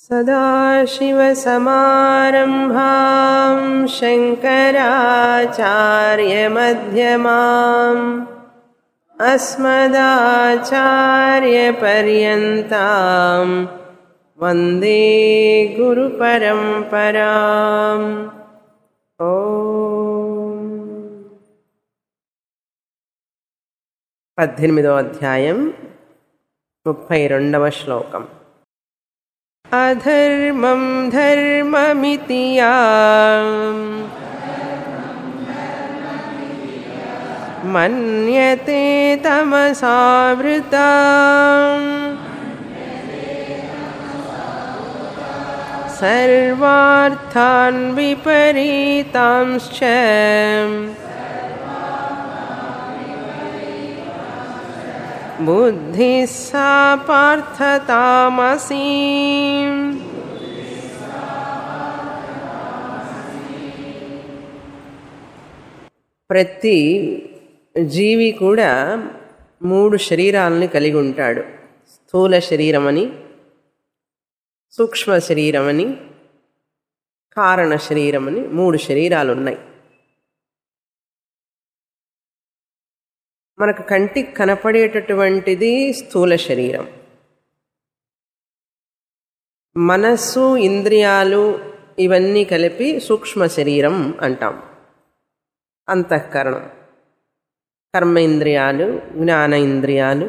सदाशिवसमारम्भां शङ्कराचार्यमध्यमाम् अस्मदाचार्यपर्यन्तां वन्दे गुरुपरम्पराम् ॐ పద్దెనిమిదవ అధ్యాయం ముప్పై రెండవ శ్లోకం అధర్మం ధర్మమితి యా మన్యతే తమసావృత సర్వార్థాన్ విపరీతాంశ్చ बुद्धिः सा पार्थतामसि ప్రతి జీవి కూడా మూడు శరీరాలని కలిగి ఉంటాడు స్థూల శరీరమని సూక్ష్మ శరీరమని కారణ శరీరమని మూడు శరీరాలు ఉన్నాయి మనకు కంటికి కనపడేటటువంటిది స్థూల శరీరం మనస్సు ఇంద్రియాలు ఇవన్నీ కలిపి సూక్ష్మ శరీరం అంటాం అంతఃకరణం కర్మేంద్రియాలు జ్ఞాన ఇంద్రియాలు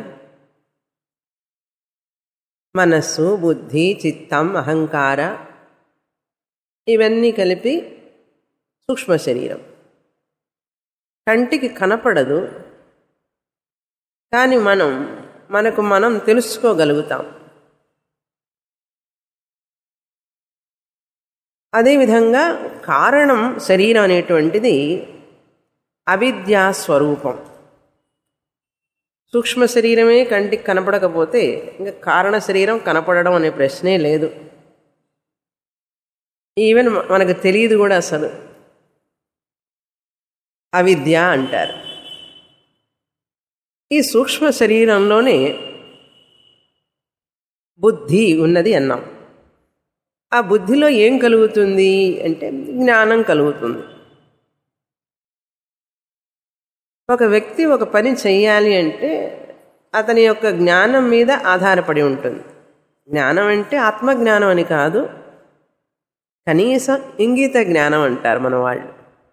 మనస్సు బుద్ధి చిత్తం అహంకార ఇవన్నీ కలిపి సూక్ష్మ శరీరం కంటికి కనపడదు కానీ మనం మనకు మనం తెలుసుకోగలుగుతాం అదేవిధంగా కారణం శరీరం అనేటువంటిది అవిద్యా స్వరూపం సూక్ష్మ శరీరమే కంటికి కనపడకపోతే ఇంకా కారణ శరీరం కనపడడం అనే ప్రశ్నే లేదు ఈవెన్ మనకు తెలియదు కూడా అసలు అవిద్య అంటారు ఈ సూక్ష్మ శరీరంలోనే బుద్ధి ఉన్నది అన్నాం ఆ బుద్ధిలో ఏం కలుగుతుంది అంటే జ్ఞానం కలుగుతుంది ఒక వ్యక్తి ఒక పని చెయ్యాలి అంటే అతని యొక్క జ్ఞానం మీద ఆధారపడి ఉంటుంది జ్ఞానం అంటే ఆత్మజ్ఞానం అని కాదు కనీసం ఇంగిత జ్ఞానం అంటారు మన వాళ్ళు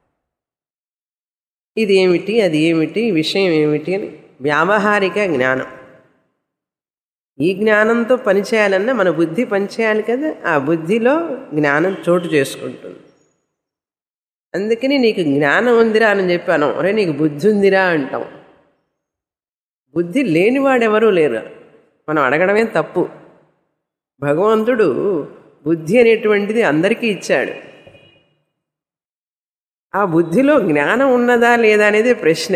ఇది ఏమిటి అది ఏమిటి విషయం ఏమిటి అని వ్యావహారిక జ్ఞానం ఈ జ్ఞానంతో పనిచేయాలన్నా మన బుద్ధి పనిచేయాలి కదా ఆ బుద్ధిలో జ్ఞానం చోటు చేసుకుంటుంది అందుకని నీకు జ్ఞానం ఉందిరా అని చెప్పాను అరే నీకు బుద్ధి ఉందిరా అంటాం బుద్ధి లేనివాడెవరూ లేరు మనం అడగడమే తప్పు భగవంతుడు బుద్ధి అనేటువంటిది అందరికీ ఇచ్చాడు ఆ బుద్ధిలో జ్ఞానం ఉన్నదా లేదా అనేది ప్రశ్న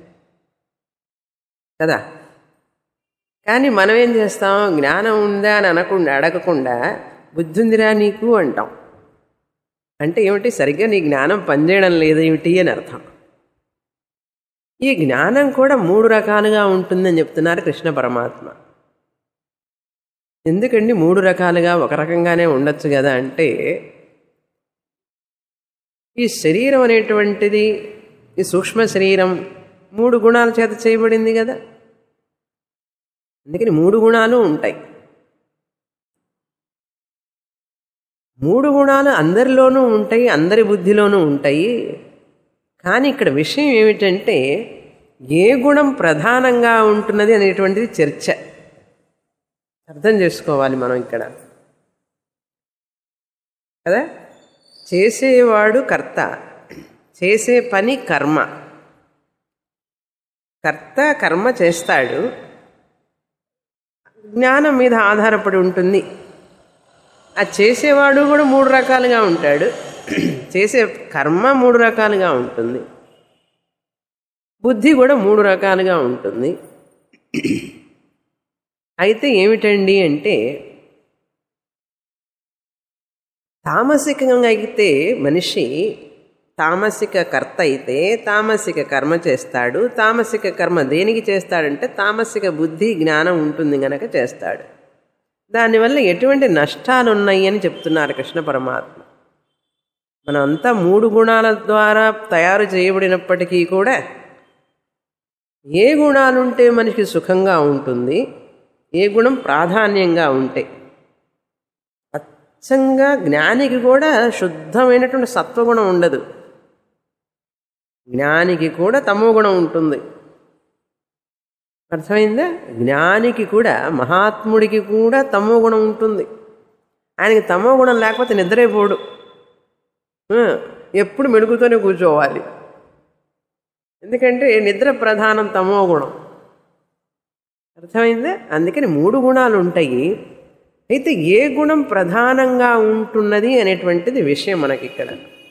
కదా కానీ మనం ఏం చేస్తాం జ్ఞానం ఉందా అని అనకుండా అడగకుండా బుద్ధి ఉందిరా నీకు అంటాం అంటే ఏమిటి సరిగ్గా నీ జ్ఞానం పనిచేయడం లేదేమిటి అని అర్థం ఈ జ్ఞానం కూడా మూడు రకాలుగా ఉంటుందని చెప్తున్నారు కృష్ణ పరమాత్మ ఎందుకండి మూడు రకాలుగా ఒక రకంగానే ఉండొచ్చు కదా అంటే ఈ శరీరం అనేటువంటిది ఈ సూక్ష్మ శరీరం మూడు గుణాల చేత చేయబడింది కదా అందుకని మూడు గుణాలు ఉంటాయి మూడు గుణాలు అందరిలోనూ ఉంటాయి అందరి బుద్ధిలోనూ ఉంటాయి కానీ ఇక్కడ విషయం ఏమిటంటే ఏ గుణం ప్రధానంగా ఉంటున్నది అనేటువంటిది చర్చ అర్థం చేసుకోవాలి మనం ఇక్కడ కదా చేసేవాడు కర్త చేసే పని కర్మ కర్త కర్మ చేస్తాడు జ్ఞానం మీద ఆధారపడి ఉంటుంది ఆ చేసేవాడు కూడా మూడు రకాలుగా ఉంటాడు చేసే కర్మ మూడు రకాలుగా ఉంటుంది బుద్ధి కూడా మూడు రకాలుగా ఉంటుంది అయితే ఏమిటండి అంటే తామసికంగా అయితే మనిషి తామసిక కర్త అయితే తామసిక కర్మ చేస్తాడు తామసిక కర్మ దేనికి చేస్తాడంటే తామసిక బుద్ధి జ్ఞానం ఉంటుంది గనక చేస్తాడు దానివల్ల ఎటువంటి నష్టాలు ఉన్నాయి అని చెప్తున్నారు కృష్ణ పరమాత్మ మనమంతా మూడు గుణాల ద్వారా తయారు చేయబడినప్పటికీ కూడా ఏ గుణాలుంటే మనిషికి సుఖంగా ఉంటుంది ఏ గుణం ప్రాధాన్యంగా ఉంటే అచ్చంగా జ్ఞానికి కూడా శుద్ధమైనటువంటి సత్వగుణం ఉండదు జ్ఞానికి కూడా తమో గుణం ఉంటుంది అర్థమైందా జ్ఞానికి కూడా మహాత్ముడికి కూడా తమో గుణం ఉంటుంది ఆయనకి తమో గుణం లేకపోతే నిద్రైపోడు ఆ, ఎప్పుడు మెడుగుతూనే కూర్చోవాలి ఎందుకంటే నిద్ర ప్రధానం తమో గుణం అర్థమైందా అందుకని మూడు గుణాలు ఉంటాయి అయితే ఏ గుణం ప్రధానంగా ఉంటున్నది అనేటువంటిది విషయం మనకి ఇక్కడ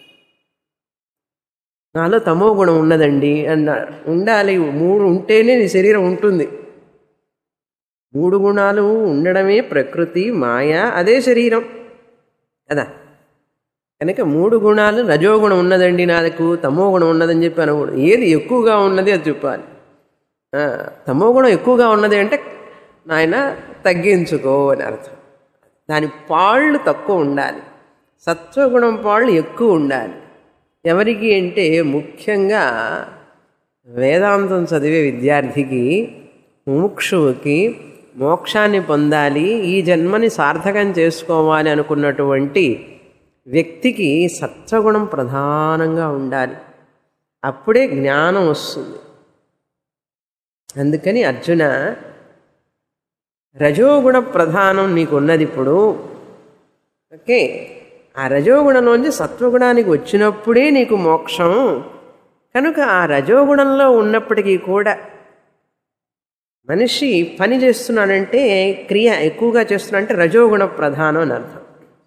నాలో తమో గుణం ఉన్నదండి అన్నారు ఉండాలి మూడు ఉంటేనే నీ శరీరం ఉంటుంది మూడు గుణాలు ఉండడమే ప్రకృతి మాయ అదే శరీరం కదా కనుక మూడు గుణాలు రజోగుణం ఉన్నదండి నాకు తమో గుణం ఉన్నదని చెప్పి అనకూడదు ఏది ఎక్కువగా ఉన్నది అది చెప్పాలి ఆ, తమో గుణం ఎక్కువగా ఉన్నది అంటే నాయన తగ్గించుకో అని అర్థం దాని పాళ్ళు తక్కువ ఉండాలి సత్వగుణం పాళ్ళు ఎక్కువ ఉండాలి ఎవరికి అంటే ముఖ్యంగా వేదాంతం చదివే విద్యార్థికి ముముక్షువుకి మోక్షాన్ని పొందాలి ఈ జన్మని సార్థకం చేసుకోవాలి అనుకున్నటువంటి వ్యక్తికి సత్వగుణం ప్రధానంగా ఉండాలి అప్పుడే జ్ఞానం వస్తుంది అందుకని అర్జున రజోగుణ ప్రధానం నీకున్నది ఇప్పుడు ఓకే ఆ రజోగుణంలోంచి సత్వగుణానికి వచ్చినప్పుడే నీకు మోక్షం కనుక ఆ రజోగుణంలో ఉన్నప్పటికీ కూడా మనిషి పని చేస్తున్నాడంటే క్రియ ఎక్కువగా చేస్తున్నాడంటే రజోగుణ ప్రధానం అని అర్థం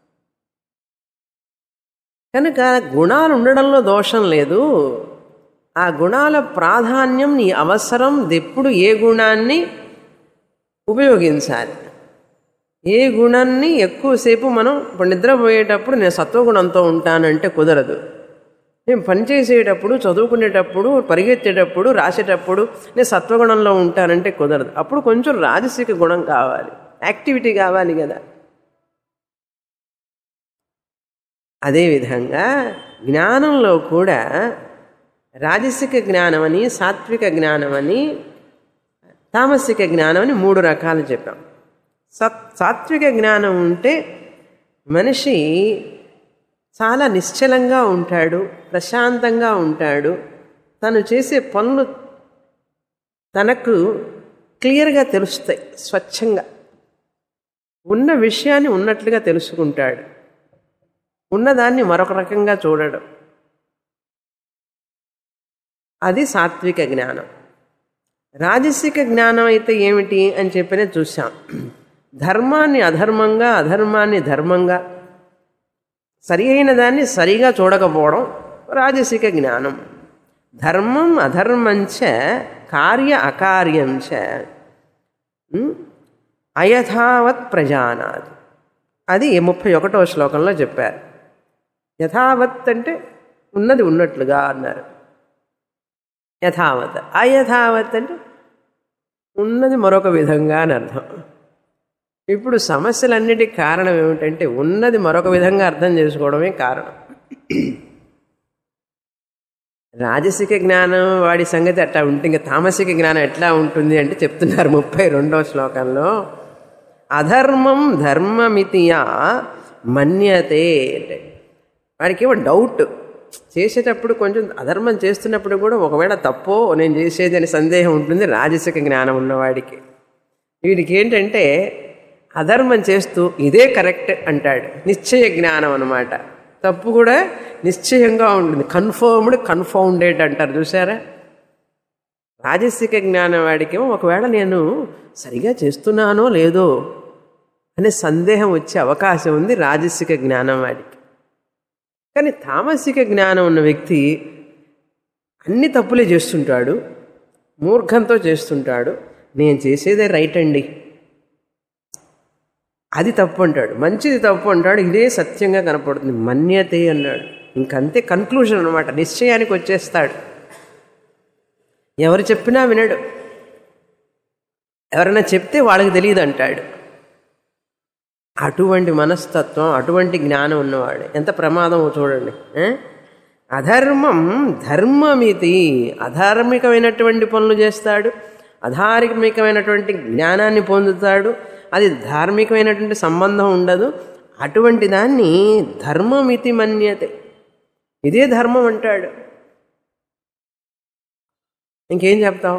కనుక గుణాలు ఉండడంలో దోషం లేదు ఆ గుణాల ప్రాధాన్యం నీ అవసరం ఎప్పుడు ఏ గుణాన్ని ఉపయోగించాలి ఏ గుణాన్ని ఎక్కువసేపు మనం ఇప్పుడు నిద్రపోయేటప్పుడు నేను సత్వగుణంతో ఉంటానంటే కుదరదు నేను పనిచేసేటప్పుడు చదువుకునేటప్పుడు పరిగెత్తేటప్పుడు రాసేటప్పుడు నేను సత్వగుణంలో ఉంటానంటే కుదరదు అప్పుడు కొంచెం రాజసిక గుణం కావాలి యాక్టివిటీ కావాలి కదా అదేవిధంగా జ్ఞానంలో కూడా రాజసిక జ్ఞానమని సాత్విక జ్ఞానమని తామసిక జ్ఞానమని మూడు రకాలు చెప్పాం సత్ సాత్విక జ్ఞానం ఉంటే మనిషి చాలా నిశ్చలంగా ఉంటాడు ప్రశాంతంగా ఉంటాడు తను చేసే పనులు తనకు క్లియర్గా తెలుస్తాయి స్వచ్ఛంగా ఉన్న విషయాన్ని ఉన్నట్లుగా తెలుసుకుంటాడు ఉన్నదాన్ని మరొక రకంగా చూడడం అది సాత్విక జ్ఞానం రాజసిక జ్ఞానం అయితే ఏమిటి అని చెప్పినే చూసాం ధర్మాన్ని అధర్మంగా అధర్మాన్ని ధర్మంగా సరి అయిన దాన్ని సరిగా చూడకపోవడం రాజసిక జ్ఞానం ధర్మం అధర్మంచ కార్య అకార్యంచ ఉమ్, అయథావత్ ప్రజానాది అది ముప్పై ఒకటో శ్లోకంలో చెప్పారు యథావత్ అంటే ఉన్నది ఉన్నట్లుగా అన్నారు యథావత్ అయథావత్ అంటే ఉన్నది మరొక విధంగా అని అర్థం ఇప్పుడు సమస్యలన్నిటికీ కారణం ఏమిటంటే ఉన్నది మరొక విధంగా అర్థం చేసుకోవడమే కారణం రాజసిక జ్ఞానం వాడి సంగతి అట్లా ఉంటే ఇంకా తామసిక జ్ఞానం ఎట్లా ఉంటుంది అంటే చెప్తున్నారు ముప్పై రెండవ శ్లోకంలో అధర్మం ధర్మమితియా మన్యతే అంటే వాడికి ఏమో డౌట్ చేసేటప్పుడు కొంచెం అధర్మం చేస్తున్నప్పుడు కూడా ఒకవేళ తప్పో నేను చేసేది అని సందేహం ఉంటుంది రాజసిక జ్ఞానం ఉన్నవాడికి వీడికి ఏంటంటే అధర్మం చేస్తూ ఇదే కరెక్ట్ అంటాడు నిశ్చయ జ్ఞానం అనమాట తప్పు కూడా నిశ్చయంగా ఉంటుంది కన్ఫర్మ్డ్ కన్ఫౌండెడ్ అంటారు చూసారా రాజసిక జ్ఞానం వాడికేమో ఒకవేళ నేను సరిగా చేస్తున్నానో లేదో అనే సందేహం వచ్చే అవకాశం ఉంది రాజసిక జ్ఞానం వాడికి కానీ తామసిక జ్ఞానం ఉన్న వ్యక్తి అన్ని తప్పులే చేస్తుంటాడు మూర్ఖంతో చేస్తుంటాడు నేను చేసేదే రైట్ అండి అది తప్పు అంటాడు మంచిది తప్పు అంటాడు ఇదే సత్యంగా కనపడుతుంది మన్యతే అన్నాడు ఇంకంతే కన్క్లూజన్ అనమాట నిశ్చయానికి వచ్చేస్తాడు ఎవరు చెప్పినా వినడు ఎవరైనా చెప్తే వాళ్ళకి తెలియదు అంటాడు అటువంటి మనస్తత్వం అటువంటి జ్ఞానం ఉన్నవాడు ఎంత ప్రమాదమో చూడండి ఏ? అధర్మం ధర్మమితి అధార్మికమైనటువంటి పనులు చేస్తాడు అధార్మికమైనటువంటి జ్ఞానాన్ని పొందుతాడు అది ధార్మికమైనటువంటి సంబంధం ఉండదు అటువంటి దాన్ని ధర్మమితి మన్యతే ఇదే ధర్మం అంటాడు ఇంకేం చెప్తాం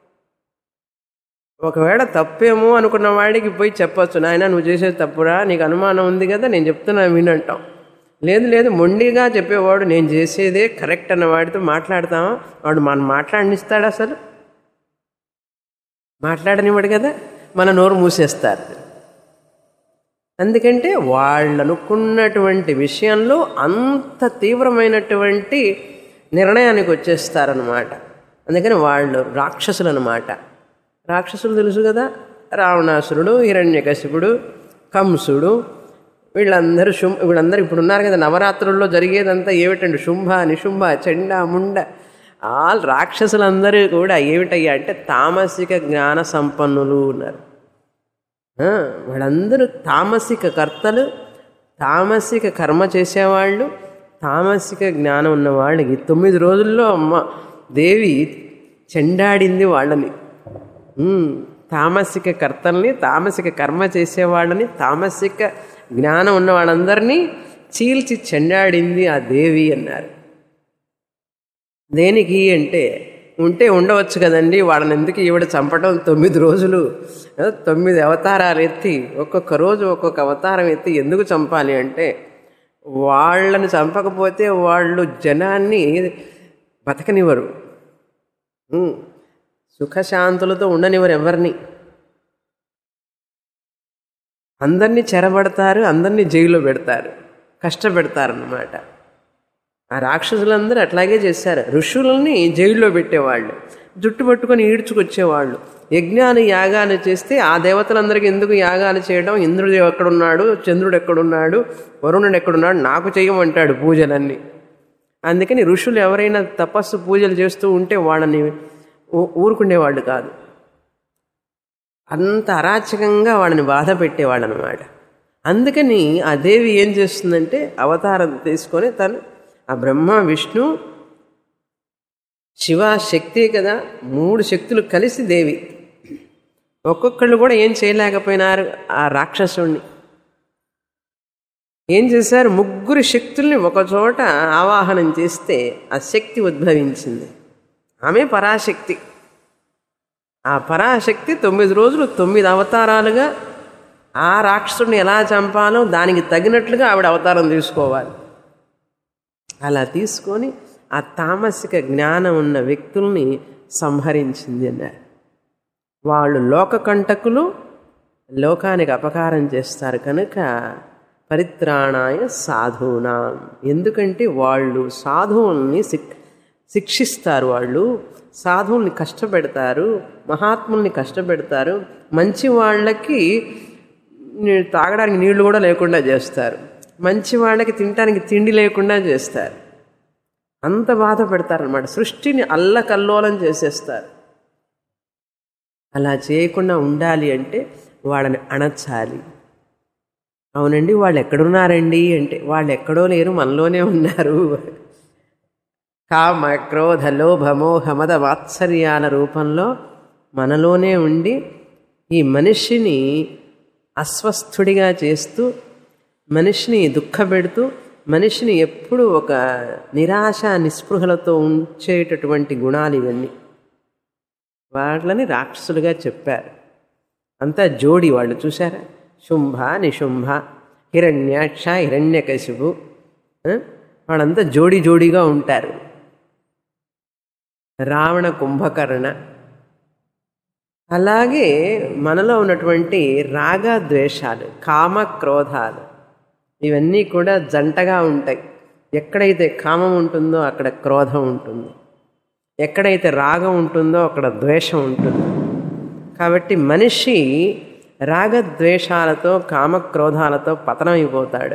ఒకవేళ తప్పేమో అనుకున్న వాడికి పోయి చెప్పొచ్చు నాయన నువ్వు చేసేది తప్పురా నీకు అనుమానం ఉంది కదా నేను చెప్తున్నా వినంటాం లేదు లేదు మొండిగా చెప్పేవాడు నేను చేసేదే కరెక్ట్ అన్న వాడితో మాట్లాడతామా వాడు మనం మాట్లాడనిస్తాడు అసలు మాట్లాడనివాడు కదా మన నోరు మూసేస్తారు ఎందుకంటే వాళ్ళు అనుకున్నటువంటి విషయంలో అంత తీవ్రమైనటువంటి నిర్ణయానికి వచ్చేస్తారనమాట అందుకని వాళ్ళు రాక్షసులు అనమాట రాక్షసులు తెలుసు కదా రావణాసురుడు హిరణ్యకశిపుడు కంసుడు వీళ్ళందరూ శుం వీళ్ళందరూ ఇప్పుడు ఉన్నారు కదా నవరాత్రుల్లో జరిగేదంతా ఏమిటండి శుంభ నిశుంభ చెండ ముండ ఆల్ రాక్షసులందరూ కూడా ఏమిటయ్యా అంటే తామసిక జ్ఞాన సంపన్నులు ఉన్నారు ఆ, వాళ్ళందరూ తామసిక కర్తలు తామసిక కర్మ చేసేవాళ్ళు తామసిక జ్ఞానం ఉన్న వాళ్ళకి తొమ్మిది రోజుల్లో అమ్మ దేవి చెండాడింది వాళ్ళని ఉమ్, తామసిక కర్తల్ని తామసిక కర్మ చేసేవాళ్ళని తామసిక జ్ఞానం ఉన్న వాళ్ళందరినీ చీల్చి చెండాడింది ఆ దేవి అన్నారు దేనికి అంటే ఉంటే ఉండవచ్చు కదండి వాళ్ళని ఎందుకు ఈవిడ చంపడం తొమ్మిది రోజులు ఆ, తొమ్మిది అవతారాలు ఎత్తి ఒక్కొక్క రోజు ఒక్కొక్క అవతారం ఎత్తి ఎందుకు చంపాలి అంటే వాళ్ళని చంపకపోతే వాళ్ళు జనాన్ని బతకనివ్వరు ఉమ్, సుఖశాంతులతో ఉండనివ్వరు ఎవరిని అందరినీ చెరబడతారు అందరినీ జైల్లో పెడతారు కష్టపెడతారన్నమాట ఆ రాక్షసులందరూ అట్లాగే చేశారు ఋషులని జైల్లో పెట్టేవాళ్ళు జుట్టు పట్టుకొని ఈడ్చుకొచ్చేవాళ్ళు యజ్ఞాలు యాగాలు చేస్తే ఆ దేవతలందరికీ ఎందుకు యాగాలు చేయడం ఇంద్రుడు ఎక్కడున్నాడు చంద్రుడు ఎక్కడున్నాడు వరుణుడు ఎక్కడున్నాడు నాకు చేయమంటాడు పూజలన్నీ అందుకని ఋషులు ఎవరైనా తపస్సు పూజలు చేస్తూ ఉంటే వాళ్ళని ఊ- ఊరుకునేవాళ్ళు కాదు అంత అరాచకంగా వాళ్ళని బాధ పెట్టేవాళ్ళు అనమాట అందుకని ఆ దేవి ఏం చేస్తుందంటే అవతారం తీసుకొని తను ఆ బ్రహ్మ విష్ణు శివ శక్తి కదా మూడు శక్తులు కలిసి దేవి ఒక్కొక్కళ్ళు కూడా ఏం చేయలేకపోయినారు ఆ రాక్షసుణ్ణి ఏం చేశారు ముగ్గురు శక్తుల్ని ఒకచోట ఆవాహనం చేస్తే ఆ శక్తి ఉద్భవించింది ఆమె పరాశక్తి ఆ పరాశక్తి తొమ్మిది రోజులు తొమ్మిది అవతారాలుగా ఆ రాక్షసుడిని ఎలా చంపాలో దానికి తగినట్లుగా ఆవిడ అవతారం తీసుకోవాలి అలా తీసుకొని ఆ తామసిక జ్ఞానం ఉన్న వ్యక్తుల్ని సంహరించింది అన్నారు వాళ్ళు లోకకంటకులు లోకానికి అపకారం చేస్తారు కనుక పరిత్రాణాయ సాధూనాం ఎందుకంటే వాళ్ళు సాధువుల్ని శిక్ శిక్షిస్తారు వాళ్ళు సాధువుల్ని కష్టపెడతారు మహాత్ముల్ని కష్టపెడతారు మంచి వాళ్ళకి నీ- తాగడానికి నీళ్లు కూడా లేకుండా చేస్తారు మంచి వాళ్ళకి తినడానికి తిండి లేకుండా చేస్తారు అంత బాధ పెడతారనమాట సృష్టిని అల్లకల్లోలం చేసేస్తారు అలా చేయకుండా ఉండాలి అంటే వాళ్ళని అణచాలి అవునండి వాళ్ళు ఎక్కడున్నారండి అంటే వాళ్ళు ఎక్కడో లేరు మనలోనే ఉన్నారు కామ క్రోధ లోభ మోహ మద వాత్సర్యాల రూపంలో మనలోనే ఉండి ఈ మనిషిని అస్వస్థుడిగా చేస్తూ మనిషిని దుఃఖపెడుతూ మనిషిని ఎప్పుడూ ఒక నిరాశ నిస్పృహలతో ఉంచేటటువంటి గుణాలు ఇవన్నీ వాళ్ళని రాక్షసులుగా చెప్పారు అంతా జోడి వాళ్ళు చూసారా శుంభ నిశుంభ హిరణ్యాక్ష హిరణ్యకశిపు ఆ? వాళ్ళంతా జోడి జోడిగా ఉంటారు రావణ కుంభకర్ణ అలాగే మనలో ఉన్నటువంటి రాగ ద్వేషాలు కామ క్రోధాలు ఇవన్నీ కూడా జంటగా ఉంటాయి ఎక్కడైతే కామం ఉంటుందో అక్కడ క్రోధం ఉంటుంది ఎక్కడైతే రాగం ఉంటుందో అక్కడ ద్వేషం ఉంటుంది కాబట్టి మనిషి రాగద్వేషాలతో కామక్రోధాలతో పతనమైపోతాడు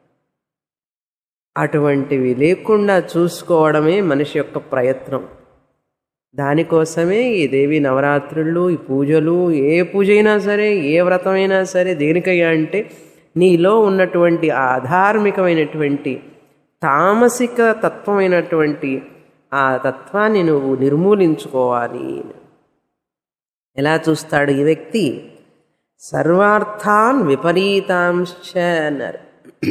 అటువంటివి లేకుండా చూసుకోవడమే మనిషి యొక్క ప్రయత్నం దానికోసమే ఈ దేవి నవరాత్రులు ఈ పూజలు ఏ పూజ అయినా సరే ఏ వ్రతమైనా సరే దేనికయ్యా అంటే నీలో ఉన్నటువంటి ఆ అధార్మికమైనటువంటి తామసిక తత్వమైనటువంటి ఆ తత్వాన్ని నువ్వు నిర్మూలించుకోవాలి ఎలా చూస్తాడు ఈ వ్యక్తి సర్వార్థాన్ విపరీతాంశ అన్నారు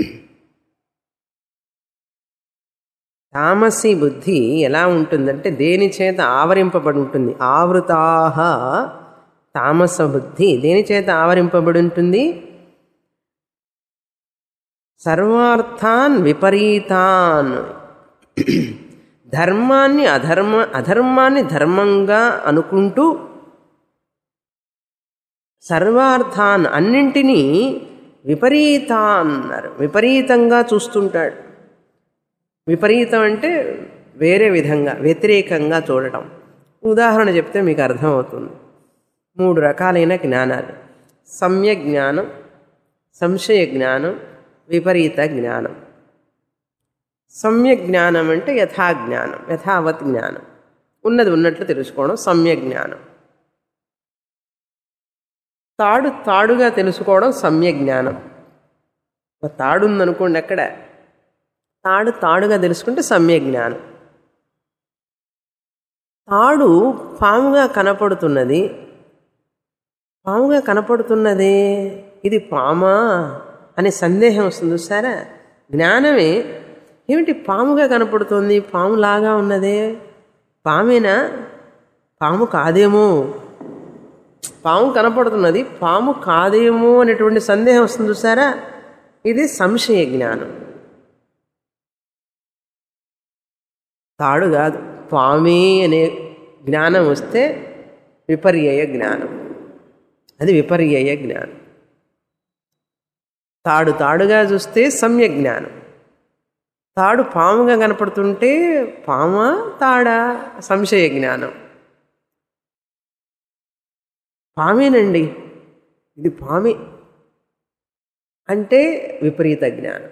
తామసి బుద్ధి ఎలా ఉంటుందంటే దేని చేత ఆవరింపబడి ఉంటుంది ఆవృతాహ తామస బుద్ధి దేని చేత ఆవరింపబడి ఉంటుంది సర్వార్థాన్ విపరీతాన్ ధర్మాన్ని అధర్మ అధర్మాన్ని ధర్మంగా అనుకుంటూ సర్వార్థాన్ అన్నింటినీ విపరీతాన్ అన్నారు విపరీతంగా చూస్తుంటాడు విపరీతం అంటే వేరే విధంగా వ్యతిరేకంగా చూడటం ఉదాహరణ చెప్తే మీకు అర్థమవుతుంది మూడు రకాలైన జ్ఞానాలు సమ్య జ్ఞానం సంశయ జ్ఞానం విపరీత జ్ఞానం సమ్య జ్ఞానం అంటే యథాజ్ఞానం యథావత్ జ్ఞానం ఉన్నది ఉన్నట్లు తెలుసుకోవడం సమ్య జ్ఞానం తాడు తాడుగా తెలుసుకోవడం సమ్య జ్ఞానం ఒక తాడు ఉందనుకోండి అక్కడ తాడు తాడుగా తెలుసుకుంటే సమ్య జ్ఞానం తాడు పాముగా కనపడుతున్నది పాముగా కనపడుతున్నదే ఇది పామా అనే సందేహం వస్తుంది చూసారా జ్ఞానమే ఏమిటి పాముగా కనపడుతుంది పాములాగా ఉన్నదే పామేనా పాము కాదేమో పాము కనపడుతున్నది పాము కాదేమో అనేటువంటి సందేహం వస్తుంది చూసారా ఇది సంశయ జ్ఞానం తాడు కాదు పామే అనే జ్ఞానం వస్తే విపర్యయ జ్ఞానం అది విపర్యయ జ్ఞానం తాడు తాడుగా చూస్తే సమ్య జ్ఞానం తాడు పాముగా కనపడుతుంటే పామా తాడా సంశయ జ్ఞానం పామేనండి ఇది పామే అంటే విపరీత జ్ఞానం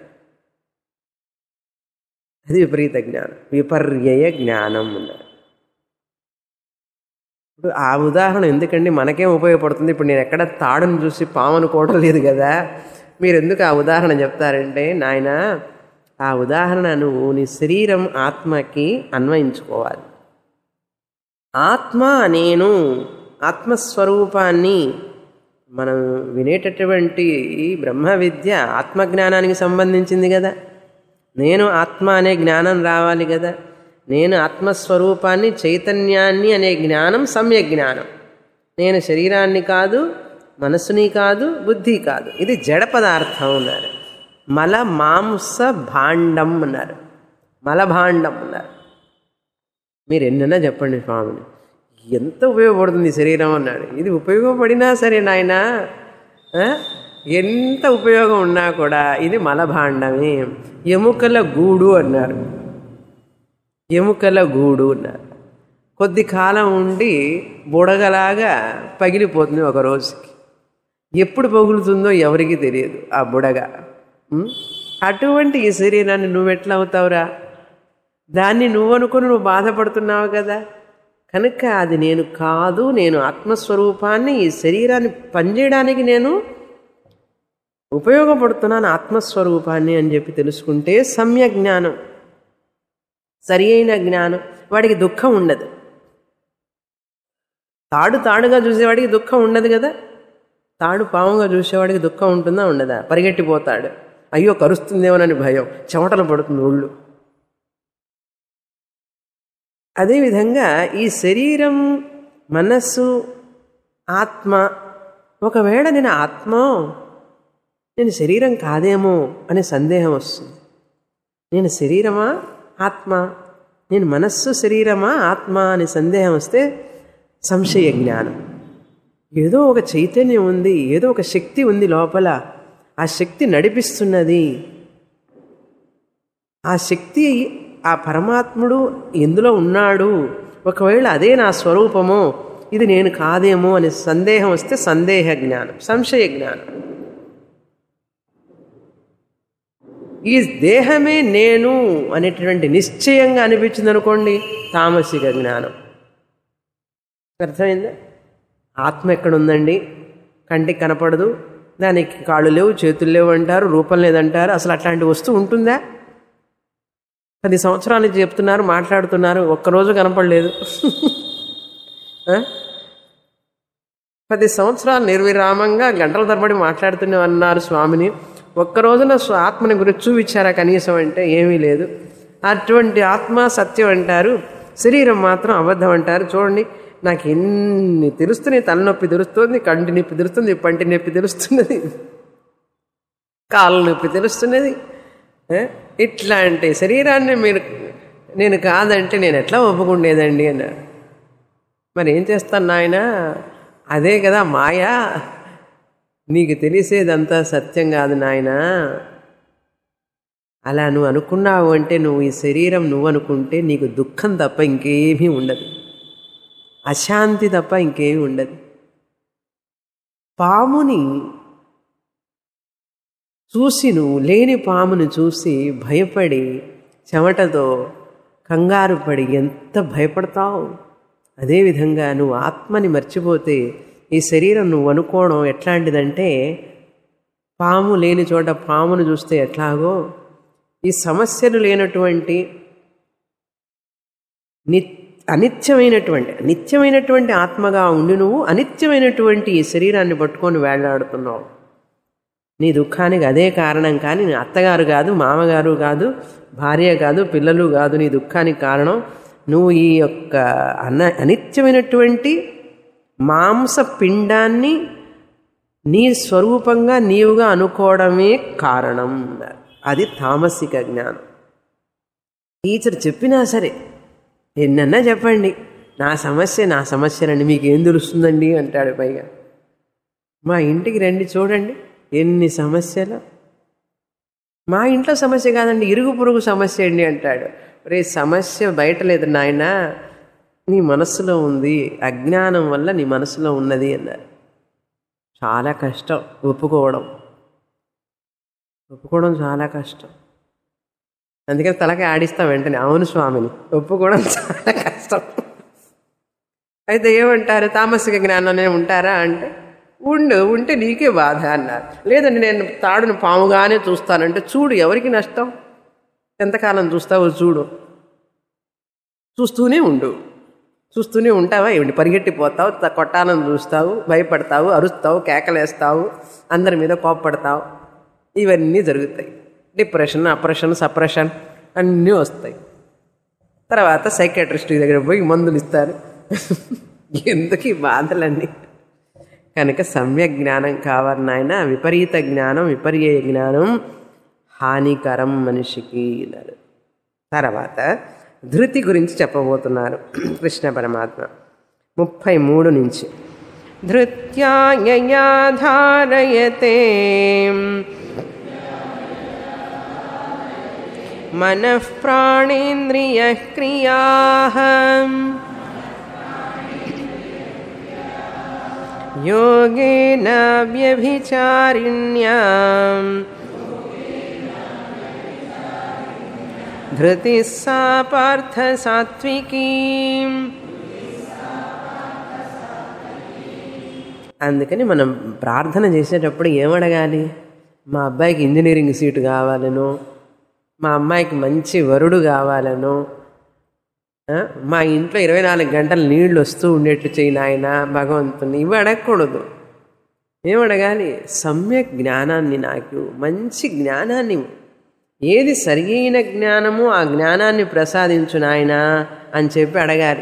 అది విపరీత జ్ఞానం విపర్యయ జ్ఞానం ఉన్నారు ఇప్పుడు ఆ ఉదాహరణ ఎందుకండి మనకేం ఉపయోగపడుతుంది ఇప్పుడు నేను ఎక్కడ తాడును చూసి పాము అనుకోవడం లేదు కదా మీరు ఎందుకు ఆ ఉదాహరణ చెప్తారంటే నాయన ఆ ఉదాహరణ నువ్వు నీ శరీరం ఆత్మకి అన్వయించుకోవాలి ఆత్మ నేను ఆత్మస్వరూపాన్ని మనం వినేటటువంటి ఈ బ్రహ్మ విద్య ఆత్మజ్ఞానానికి సంబంధించింది కదా నేను ఆత్మ అనే జ్ఞానం రావాలి కదా నేను ఆత్మస్వరూపాన్ని చైతన్యాన్ని అనే జ్ఞానం సమ్య జ్ఞానం నేను శరీరాన్ని కాదు మనసుని కాదు బుద్ధి కాదు ఇది జడ పదార్థం అన్నారు మల మాంస భాండం అన్నారు మలభాండం అన్నారు మీరు ఎన్నైనా చెప్పండి స్వామిని ఎంత ఉపయోగపడుతుంది ఈ శరీరం అన్నాడు ఇది ఉపయోగపడినా సరే నాయన ఎంత ఉపయోగం ఉన్నా కూడా ఇది మలభాండమే ఎముకల గూడు అన్నారు ఎముకల గూడు అన్నారు కొద్ది కాలం ఉండి బుడగలాగా పగిలిపోతుంది ఒక రోజుకి ఎప్పుడు పగులుతుందో ఎవరికి తెలియదు ఆ బుడగ ఉం? అటువంటి ఈ శరీరాన్ని నువ్వెట్లా అవుతావురా దాన్ని నువ్వు అనుకుని నువ్వు బాధపడుతున్నావు కదా కనుక అది నేను కాదు నేను ఆత్మస్వరూపాన్ని ఈ శరీరాన్ని పనిచేయడానికి నేను ఉపయోగపడుతున్నాను ఆత్మస్వరూపాన్ని అని చెప్పి తెలుసుకుంటే సమ్య జ్ఞానం సరి అయిన జ్ఞానం వాడికి దుఃఖం ఉండదు తాడు తాడుగా చూసేవాడికి దుఃఖం ఉండదు కదా తాడు పాముగా చూసేవాడికి దుఃఖం ఉంటుందా ఉండదా పరిగెట్టిపోతాడు అయ్యో కరుస్తుందేమోనని భయం చెమటలు పడుతుంది ఒళ్ళు అదేవిధంగా ఈ శరీరం మనస్సు ఆత్మ ఒకవేళ నేను ఆత్మ నేను శరీరం కాదేమో అనే సందేహం వస్తుంది నేను శరీరమా ఆత్మ నేను మనస్సు శరీరమా ఆత్మ అనే సందేహం వస్తే సంశయ జ్ఞానం ఏదో ఒక చైతన్యం ఉంది ఏదో ఒక శక్తి ఉంది లోపల ఆ శక్తి నడిపిస్తున్నది ఆ శక్తి ఆ పరమాత్ముడు ఎందులో ఉన్నాడు ఒకవేళ అదే నా స్వరూపమో ఇది నేను కాదేమో అనే సందేహం వస్తే సందేహ జ్ఞానం సంశయ జ్ఞానం ఈ దేహమే నేను అనేటువంటి నిశ్చయంగా అనిపించింది అనుకోండి తామసిక జ్ఞానం అర్థమైందా ఆత్మ ఎక్కడుందండి కంటికి కనపడదు దానికి కాళ్ళు లేవు చేతులు లేవు అంటారు రూపం లేదంటారు అసలు అట్లాంటి వస్తువు ఉంటుందా పది సంవత్సరాలు నుంచి చెప్తున్నారు మాట్లాడుతున్నారు ఒక్కరోజు కనపడలేదు ఆ? పది సంవత్సరాలు నిర్విరామంగా గంటల తరబడి మాట్లాడుతూనే అన్నారు స్వామిని ఒక్క రోజున స్వ- ఆత్మని గురించి చూపించారా కనీసం అంటే ఏమీ లేదు అటువంటి ఆత్మ సత్యం అంటారు శరీరం మాత్రం అబద్ధం అంటారు చూడండి నాకు ఎన్ని తెలుస్తున్నాయి తలనొప్పి తెలుస్తుంది కంటి నొప్పి తెలుస్తుంది పంటి నొప్పి తెలుస్తున్నది కాళ్ళ నొప్పి తెలుస్తున్నది ఏ? ఇట్లాంటి శరీరాన్ని మీరు నేను కాదంటే నేను ఎట్లా ఒప్పుకుండేదండి అన్నాడు మరి ఏం చేస్తాను నాయన అదే కదా మాయా నీకు తెలిసేదంతా సత్యం కాదు నాయన అలా నువ్వు అనుకున్నావు అంటే నువ్వు ఈ శరీరం నువ్వు అనుకుంటే నీకు దుఃఖం తప్ప ఇంకేమీ ఉండదు అశాంతి తప్ప ఇంకేమీ ఉండదు పాముని చూసి నువ్వు లేని పామును చూసి భయపడి చెమటతో కంగారు పడి ఎంత భయపడతావు అదేవిధంగా నువ్వు ఆత్మని మర్చిపోతే ఈ శరీరం నువ్వు అనుకోవడం ఎట్లాంటిదంటే పాము లేని చోట పామును చూస్తే ఎట్లాగో ఈ సమస్యలు లేనటువంటి ని అనిత్యమైనటువంటి నిత్యమైనటువంటి ఆత్మగా ఉండి నువ్వు అనిత్యమైనటువంటి ఈ శరీరాన్ని పట్టుకొని వేళ్లాడుతున్నావు నీ దుఃఖానికి అదే కారణం కానీ నీ అత్తగారు కాదు మామగారు కాదు భార్య కాదు పిల్లలు కాదు నీ దుఃఖానికి కారణం నువ్వు ఈ యొక్క అన అనిత్యమైనటువంటి మాంస పిండాన్ని నీ స్వరూపంగా నీవుగా అనుకోవడమే కారణం అది తామసిక జ్ఞానం టీచర్ చెప్పినా సరే ఎన్నన్నా చెప్పండి నా సమస్య నా సమస్యనండి మీకు ఏం తెలుస్తుందండి అంటాడు పైగా మా ఇంటికి రండి చూడండి ఎన్ని సమస్యలు మా ఇంట్లో సమస్య కాదండి ఇరుగు పొరుగు సమస్య అండి అంటాడు రే సమస్య బయట లేదు నాయన నీ మనస్సులో ఉంది అజ్ఞానం వల్ల నీ మనసులో ఉన్నది అన్నారు చాలా కష్టం ఒప్పుకోవడం ఒప్పుకోవడం చాలా కష్టం అందుకని తలకి ఆడిస్తాం వెంటనే అవును స్వామిని ఒప్పుకోవడం చాలా కష్టం అయితే ఏమంటారు తామసిక జ్ఞానంలోనే ఉంటారా అంటే ఉండు ఉంటే నీకే బాధ అన్నారు లేదండి నేను తాడును పాముగానే చూస్తానంటే చూడు ఎవరికి నష్టం ఎంతకాలం చూస్తావో చూడు చూస్తూనే ఉండు చూస్తూనే ఉంటావా ఏమిటి పరిగెట్టిపోతావు త- కొట్టాలని చూస్తావు భయపడతావు అరుస్తావు కేకలేస్తావు అందరి మీద కోప్పడతావు ఇవన్నీ జరుగుతాయి డిప్రెషన్ అప్రెషన్ సప్రెషన్ అన్నీ వస్తాయి తర్వాత సైకాట్రిస్ట్ దగ్గర పోయి మందులు ఇస్తారు ఎందుకు ఈ బాధలన్నీ కనుక సమ్యక్ జ్ఞానం కావాలి నాయన విపరీత జ్ఞానం విపర్యయ జ్ఞానం హానికరం మనిషికి అన్నారు తర్వాత ధృతి గురించి చెప్పబోతున్నారు కృష్ణ పరమాత్మ ముప్పై మూడు నుంచి ధృత్యాయయా ధారయతే మనః ప్రాణేంద్రియ క్రియా योगेन व्यभिचारिण्या धृतिः सा पार्थसात्विकी అందుకని మనం ప్రార్థన చేసేటప్పుడు ఏమడగాలి మా అబ్బాయికి ఇంజనీరింగ్ సీటు కావాలను మా అమ్మాయికి మంచి వరుడు కావాలను ఆ, మా ఇంట్లో ఇరవై నాలుగు గంటలు నీళ్లు వస్తూ ఉండేట్లు చేయి నాయన భగవంతుని ఇవి అడగకూడదు ఏమడగాలి సమ్యక్ జ్ఞానాన్ని నాకు మంచి జ్ఞానాన్ని ఇవ్వు. ఏది సరియైన జ్ఞానమో ఆ జ్ఞానాన్ని ప్రసాదించు నాయన అని చెప్పి అడగాలి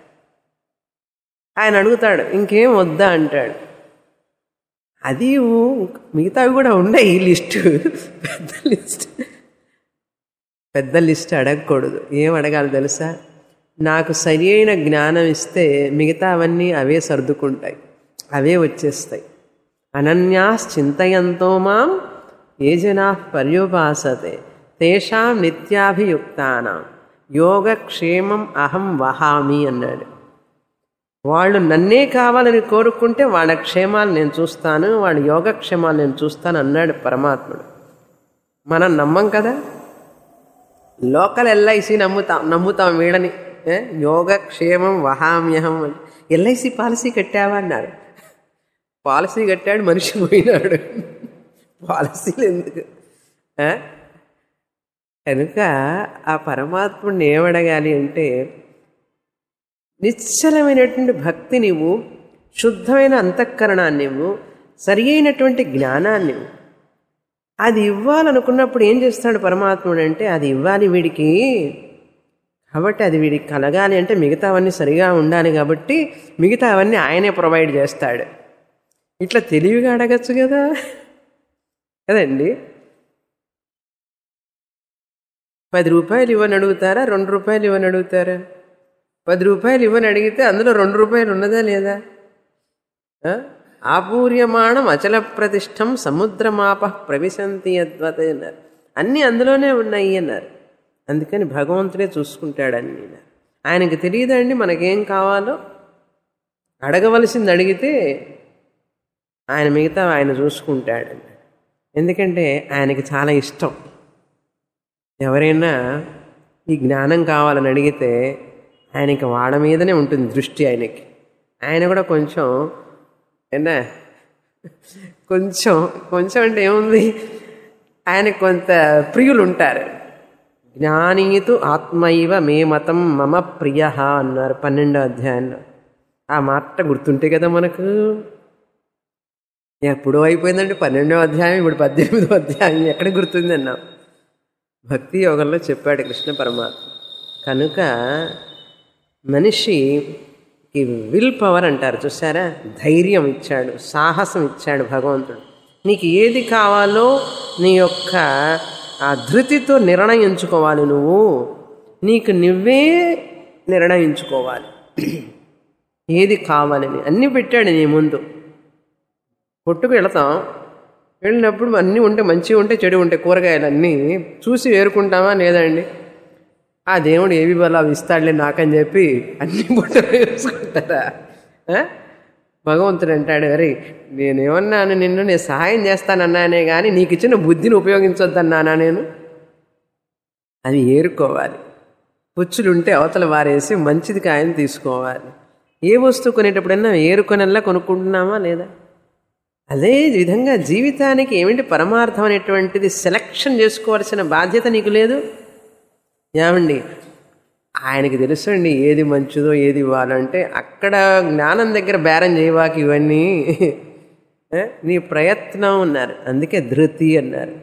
ఆయన అడుగుతాడు ఇంకేం వద్దా అంటాడు అది ఊ- మిగతావి కూడా ఉన్నాయి ఈ లిస్టు పెద్ద లిస్ట్ పెద్ద లిస్ట్ అడగకూడదు ఏం అడగాలి తెలుసా నాకు సరి అయిన జ్ఞానం ఇస్తే మిగతావన్నీ అవే సర్దుకుంటాయి అవే వచ్చేస్తాయి అనన్యాశ్చింతయంతో మాం ఏ జనా పర్యుపాసతే తేషాం నిత్యాభియుక్తానాం యోగక్షేమం అహం వహామి అన్నాడు వాళ్ళు నన్నే కావాలని కోరుకుంటే వాళ్ళ క్షేమాలు నేను చూస్తాను వాళ్ళ యోగక్షేమాలు నేను చూస్తాను అన్నాడు పరమాత్ముడు మనం నమ్మం కదా లోకల్ ఎల్ఐసి నమ్ముతాం నమ్ముతాం వీడని ఏ? యోగక్షేమం వహామ్యహం అని ఎల్ఐసి పాలసీ కట్టావా అన్నారు పాలసీ కట్టాడు మనిషి పోయినాడు పాలసీలు ఎందుకు ఆ? కనుక ఆ పరమాత్ముడిని ఏమడగాలి అంటే నిశ్చలమైనటువంటి భక్తి నీవు శుద్ధమైన అంతఃకరణాన్ని నువ్వు సరి అయినటువంటి జ్ఞానాన్ని నువ్వు అది ఇవ్వాలనుకున్నప్పుడు ఏం చేస్తాడు పరమాత్ముడు అంటే అది ఇవ్వాలి వీడికి కాబట్టి అది వీడికి కలగాలి అంటే మిగతావన్నీ సరిగా ఉండాలి కాబట్టి మిగతావన్నీ ఆయనే ప్రొవైడ్ చేస్తాడు ఇట్లా తెలివిగా అడగచ్చు కదా కదండి పది రూపాయలు ఇవ్వని అడుగుతారా రెండు రూపాయలు ఇవ్వని అడుగుతారా పది రూపాయలు ఇవ్వని అడిగితే అందులో రెండు రూపాయలు ఉన్నదా లేదా ఆ? ఆపూర్యమాణం అచల ప్రతిష్టం సముద్రమాప ప్రవిశంతి అద్వత అన్నారు అన్నీ అందులోనే ఉన్నాయి అన్నారు అందుకని భగవంతుడే చూసుకుంటాడు అన్నీ అన్నారు. ఆయనకి తెలియదండి మనకేం కావాలో అడగవలసింది అడిగితే ఆయన మిగతా ఆయన చూసుకుంటాడు ఎందుకంటే ఆయనకి చాలా ఇష్టం ఎవరైనా ఈ జ్ఞానం కావాలని అడిగితే ఆయనకి వాడ మీదనే ఉంటుంది దృష్టి ఆయనకి ఆయన కూడా కొంచెం ఏనా కొంచెం కొంచెం అంటే ఏముంది ఆయనకు కొంత ప్రియులు ఉంటారు జ్ఞానీతు ఆత్మైవ మే మతం మమ ప్రియ అన్నారు పన్నెండో అధ్యాయంలో ఆ మాట గుర్తుంటే కదా మనకు ఎప్పుడో అయిపోయిందంటే పన్నెండో అధ్యాయం ఇప్పుడు పద్దెనిమిదో అధ్యాయం ఎక్కడ గుర్తుంది అన్నాం భక్తి యోగంలో చెప్పాడు కృష్ణ పరమాత్మ కనుక మనిషికి విల్ పవర్ అంటారు చూసారా ధైర్యం ఇచ్చాడు సాహసం ఇచ్చాడు భగవంతుడు నీకు ఏది కావాలో నీ యొక్క ఆ ధృతితో నిర్ణయించుకోవాలి నువ్వు నీకు నువ్వే నిర్ణయించుకోవాలి ఏది కావాలని అన్నీ పెట్టాడు నీ ముందు కొట్టుకు వెళతాం వెళ్ళినప్పుడు అన్నీ ఉంటే మంచిగా ఉంటే చెడు ఉంటే కూరగాయలు అన్నీ చూసి వేరుకుంటామా లేదండి ఆ దేవుడు ఏవి బలా ఇస్తాడులే నాకని చెప్పి అన్ని బుట్టలు వేసుకుంటారా ఆ? భగవంతుడు అంటాడు అరే నేనేమన్నాను నిన్ను నేను సహాయం చేస్తానన్నానే కానీ నీకు ఇచ్చిన బుద్ధిని ఉపయోగించొద్దన్నానా నేను అది ఏరుకోవాలి పుచ్చులుంటే అవతల వారేసి మంచిది కాయని తీసుకోవాలి ఏ వస్తువు కొనేటప్పుడైనా ఏరుకొనల్లా కొనుక్కుంటున్నామా లేదా అదే విధంగా జీవితానికి ఏమిటి పరమార్థం అనేటువంటిది సెలక్షన్ చేసుకోవాల్సిన బాధ్యత నీకు లేదు ఏమండి ఆయనకి తెలుసండి ఏది మంచిదో ఏది ఇవ్వాలంటే అక్కడ జ్ఞానం దగ్గర బేరం చేయవాకి ఇవన్నీ ఏ? నీ ప్రయత్నం ఉన్నారు అందుకే ధృతి అన్నారు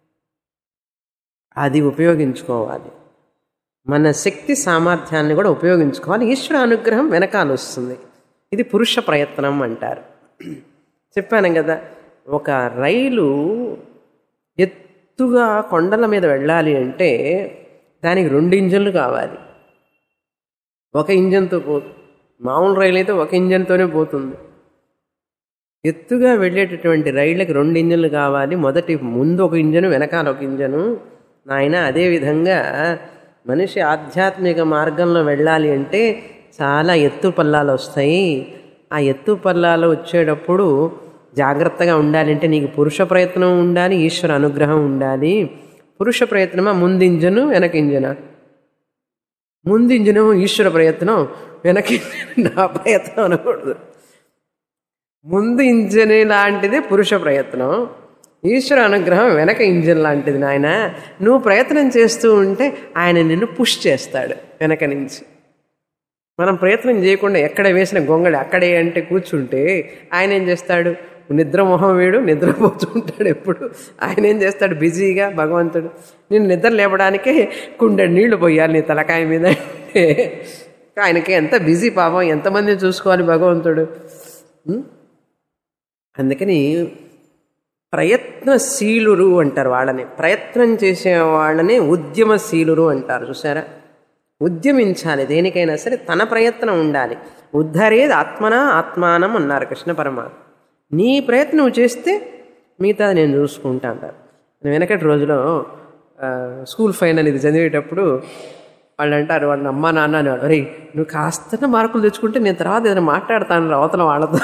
అది ఉపయోగించుకోవాలి మన శక్తి సామర్థ్యాన్ని కూడా ఉపయోగించుకోవాలి ఈశ్వర అనుగ్రహం వెనకాల వస్తుంది ఇది పురుష ప్రయత్నం అంటారు చెప్పాను కదా ఒక రైలు ఎత్తుగా కొండల మీద వెళ్ళాలి అంటే దానికి రెండు ఇంజన్లు కావాలి ఒక ఇంజన్తో పో మామూలు రైలు అయితే ఒక ఇంజన్తోనే పోతుంది ఎత్తుగా వెళ్ళేటటువంటి రైళ్ళకి రెండు ఇంజన్లు కావాలి మొదటి ముందు ఒక ఇంజను వెనకాల ఒక ఇంజను నాయన అదేవిధంగా మనిషి ఆధ్యాత్మిక మార్గంలో వెళ్ళాలి అంటే చాలా ఎత్తు పల్లాలు వస్తాయి ఆ ఎత్తు పల్లాలు వచ్చేటప్పుడు జాగ్రత్తగా ఉండాలి అంటే నీకు పురుష ప్రయత్నం ఉండాలి ఈశ్వర అనుగ్రహం ఉండాలి పురుష ప్రయత్నమా ముందు ఇంజను వెనక ఇంజనా ముందు ఇంజను ఈశ్వర ప్రయత్నం వెనక ఇంజను నా ప్రయత్నం అనకూడదు ముందు ఇంజన్ లాంటిది పురుష ప్రయత్నం ఈశ్వర అనుగ్రహం వెనక ఇంజన్ లాంటిది నాయన నువ్వు ప్రయత్నం చేస్తూ ఉంటే ఆయన నిన్ను పుష్ చేస్తాడు వెనక నుంచి మనం ప్రయత్నం చేయకుండా ఎక్కడ వేసిన గొంగళి అక్కడే అంటే కూర్చుంటే ఆయన ఏం చేస్తాడు నిద్ర మొహం వేడు నిద్రపోతూ ఉంటాడు ఎప్పుడు ఆయన ఏం చేస్తాడు బిజీగా భగవంతుడు నేను నిద్ర లేపడానికే కుండ నీళ్లు పోయాలి నీ తలకాయ మీద అంటే ఆయనకి ఎంత బిజీ పాపం ఎంతమందిని చూసుకోవాలి భగవంతుడు ఉం? అందుకని ప్రయత్నశీలురు అంటారు వాళ్ళని ప్రయత్నం చేసే వాళ్ళని ఉద్యమశీలురు అంటారు చూసారా ఉద్యమించాలి దేనికైనా సరే తన ప్రయత్నం ఉండాలి ఉద్ధరేది ఆత్మన ఆత్మానం అన్నారు కృష్ణ పరమాత్మ నీ ప్రయత్నం నువ్వు చేస్తే మిగతా నేను చూసుకుంటా అంటారు నేను వెనకటి రోజులో ఆ, స్కూల్ ఫైనల్ ఇది చదివేటప్పుడు వాళ్ళు అంటారు వాళ్ళ అమ్మ నాన్న అనేవాడు అరే నువ్వు కాస్త మార్కులు తెచ్చుకుంటే నేను తర్వాత ఏదైనా మాట్లాడతాను రా అవతల వాళ్ళతో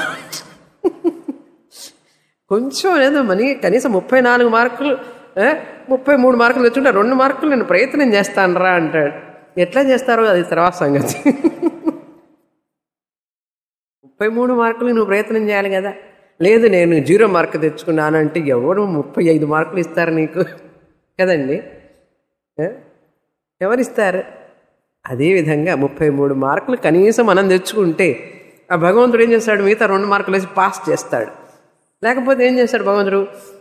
కొంచెం లేదు మనీ కనీసం ముప్పై నాలుగు మార్కులు ఏ, ముప్పై మూడు మార్కులు తెచ్చుంటే రెండు మార్కులు నేను ప్రయత్నం చేస్తాను రా అంటాడు ఎట్లా చేస్తారో అది తర్వాత సంగతి ముప్పై మూడు మార్కులు నువ్వు ప్రయత్నం చేయాలి కదా లేదు నేను జీరో మార్క్ తెచ్చుకున్నానంటే ఎవరు ముప్పై ఐదు మార్కులు ఇస్తారు నీకు కదండి ఏ? ఎవరిస్తారు అదేవిధంగా ముప్పై మూడు మార్కులు కనీసం మనం తెచ్చుకుంటే ఆ భగవంతుడు ఏం చేస్తాడు మిగతా రెండు మార్కులు వేసి పాస్ చేస్తాడు లేకపోతే ఏం చేస్తాడు భగవంతుడు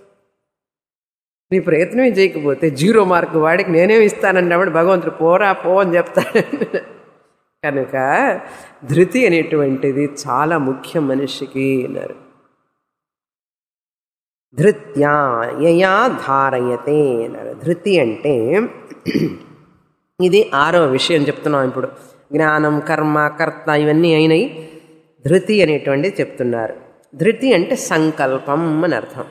నీ ప్రయత్నమే చేయకపోతే జీరో మార్క్ వాడికి నేనేం ఇస్తానన్నప్పుడు భగవంతుడు పోరా పో అని చెప్తాడు కనుక ధృతి అనేటువంటిది చాలా ముఖ్యం మనిషికి అన్నారు ధృత్యా యయా ధారయతే అన్నారు ధృతి అంటే ఇది ఆరో విషయం చెప్తున్నాం ఇప్పుడు జ్ఞానం కర్మ కర్త ఇవన్నీ అయినాయి ధృతి అనేటువంటిది చెప్తున్నారు ధృతి అంటే సంకల్పం అని అర్థం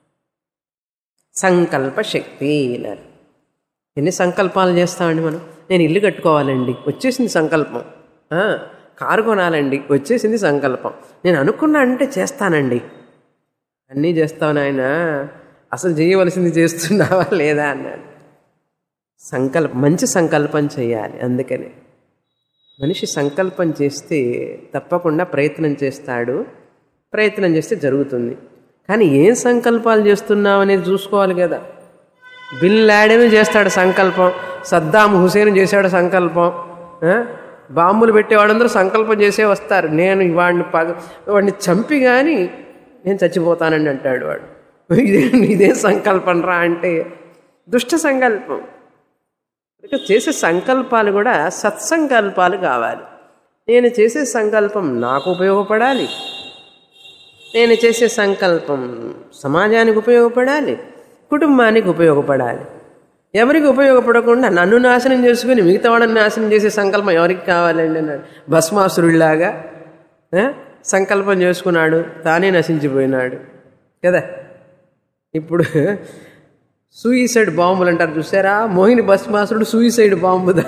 సంకల్ప శక్తి అన్నారు ఎన్ని సంకల్పాలు చేస్తామండి మనం నేను ఇల్లు కట్టుకోవాలండి వచ్చేసింది సంకల్పం ఆ, కారు కొనాలండి వచ్చేసింది సంకల్పం నేను అనుకున్నా అంటే చేస్తానండి అన్నీ చేస్తావు నాయన అసలు చేయవలసింది చేస్తున్నావా లేదా అన్నాడు సంకల్ప మంచి సంకల్పం చేయాలి అందుకనే మనిషి సంకల్పం చేస్తే తప్పకుండా ప్రయత్నం చేస్తాడు ప్రయత్నం చేస్తే జరుగుతుంది కానీ ఏం సంకల్పాలు చేస్తున్నావు అనేది చూసుకోవాలి కదా బిల్ లాడెన్ చేస్తాడు సంకల్పం సద్దాం హుసేన్ చేశాడు సంకల్పం ఆ? బాంబులు పెట్టేవాడందరూ సంకల్పం చేసే వస్తారు నేను వాడిని పగ వాడిని చంపి కానీ నేను చచ్చిపోతానండి అంటాడు వాడు ఇదే ఇదే సంకల్పం రా అంటే దుష్ట సంకల్పం ఇక చేసే సంకల్పాలు కూడా సత్సంకల్పాలు కావాలి నేను చేసే సంకల్పం నాకు ఉపయోగపడాలి నేను చేసే సంకల్పం సమాజానికి ఉపయోగపడాలి కుటుంబానికి ఉపయోగపడాలి ఎవరికి ఉపయోగపడకుండా నన్ను నాశనం చేసుకుని మిగతా వాళ్ళని నాశనం చేసే సంకల్పం ఎవరికి కావాలండి అన్నాడు భస్మాసురుడిలాగా ఆ? సంకల్పం చేసుకున్నాడు తానే నశించిపోయినాడు కదా ఇప్పుడు సూయిసైడ్ బాంబులు అంటారు చూసారా మోహిని భస్మాసురుడు సూయిసైడ్ బాంబుదా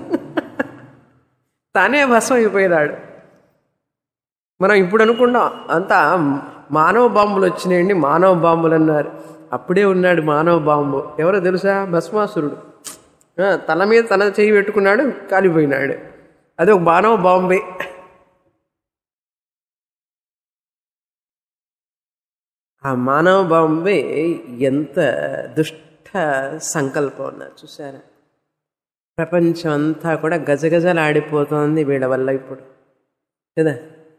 తానే భస్మం అయిపోయినాడు మనం ఇప్పుడు అనుకున్నాం అంతా మానవ బాంబులు వచ్చినాయండి మానవ బాంబులు అన్నారు అప్పుడే ఉన్నాడు మానవ బాంబు ఎవరో తెలుసా భస్మాసురుడు ఆ, తల మీద తల చేయి పెట్టుకున్నాడు కాలిపోయినాడు అది ఒక మానవ బాంబే ఆ మానవ బాంబే ఎంత దుష్ట సంకల్పం ఉన్నారు చూసారా ప్రపంచం అంతా కూడా గజగజలాడిపోతోంది వీళ్ళ వల్ల ఇప్పుడు కదా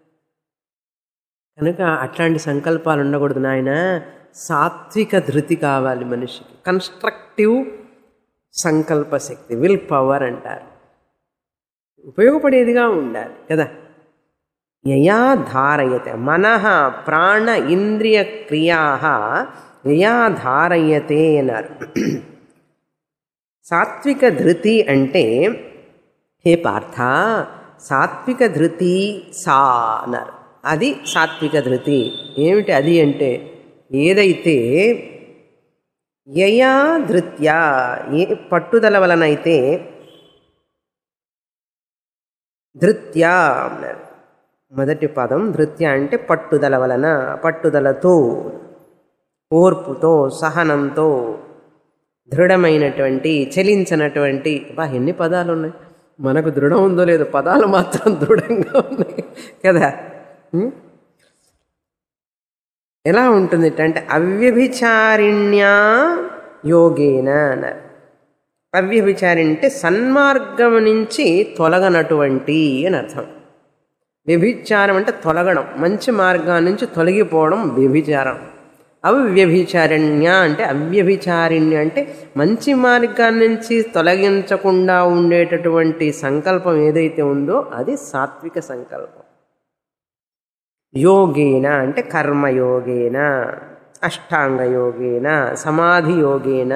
కనుక అట్లాంటి సంకల్పాలు ఉండకూడదు నాయన సాత్విక ధృతి కావాలి మనిషికి కన్స్ట్రక్టివ్ సంకల్ప శక్తి విల్ పవర్ అంటారు ఉపయోగపడేదిగా ఉండాలి కదా యయా ధారయతే మనః ప్రాణ ఇంద్రియ క్రియా యయా ధారయతే అన్నారు సాత్విక ధృతి అంటే హే పార్థ సాత్విక ధృతి సా అన్నారు అది సాత్విక ధృతి ఏమిటి అది అంటే ఏదైతే యయా ధృత్యా ఏ పట్టుదల వలనైతే ధృత్యా అన్నారు మొదటి పదం ధృత్య అంటే పట్టుదల వలన పట్టుదలతో ఓర్పుతో సహనంతో దృఢమైనటువంటి చలించినటువంటి బా ఎన్ని పదాలు ఉన్నాయి మనకు దృఢం ఉందో లేదో పదాలు మాత్రం దృఢంగా ఉన్నాయి కదా ఉం? ఎలా ఉంటుంది అంటే అవ్యభిచారిణ్యా యోగేన అన్నారు అవ్యభిచారి అంటే సన్మార్గం నుంచి తొలగనటువంటి అని అర్థం వ్యభిచారం అంటే తొలగడం మంచి మార్గాన్ని నుంచి తొలగిపోవడం వ్యభిచారం అవ్యభిచారిణ్య అంటే అవ్యభిచారిణ్య అంటే మంచి మార్గాన్ని నుంచి తొలగించకుండా ఉండేటటువంటి సంకల్పం ఏదైతే ఉందో అది సాత్విక సంకల్పం యోగేన అంటే కర్మయోగేన అష్టాంగ యోగేన సమాధి యోగేన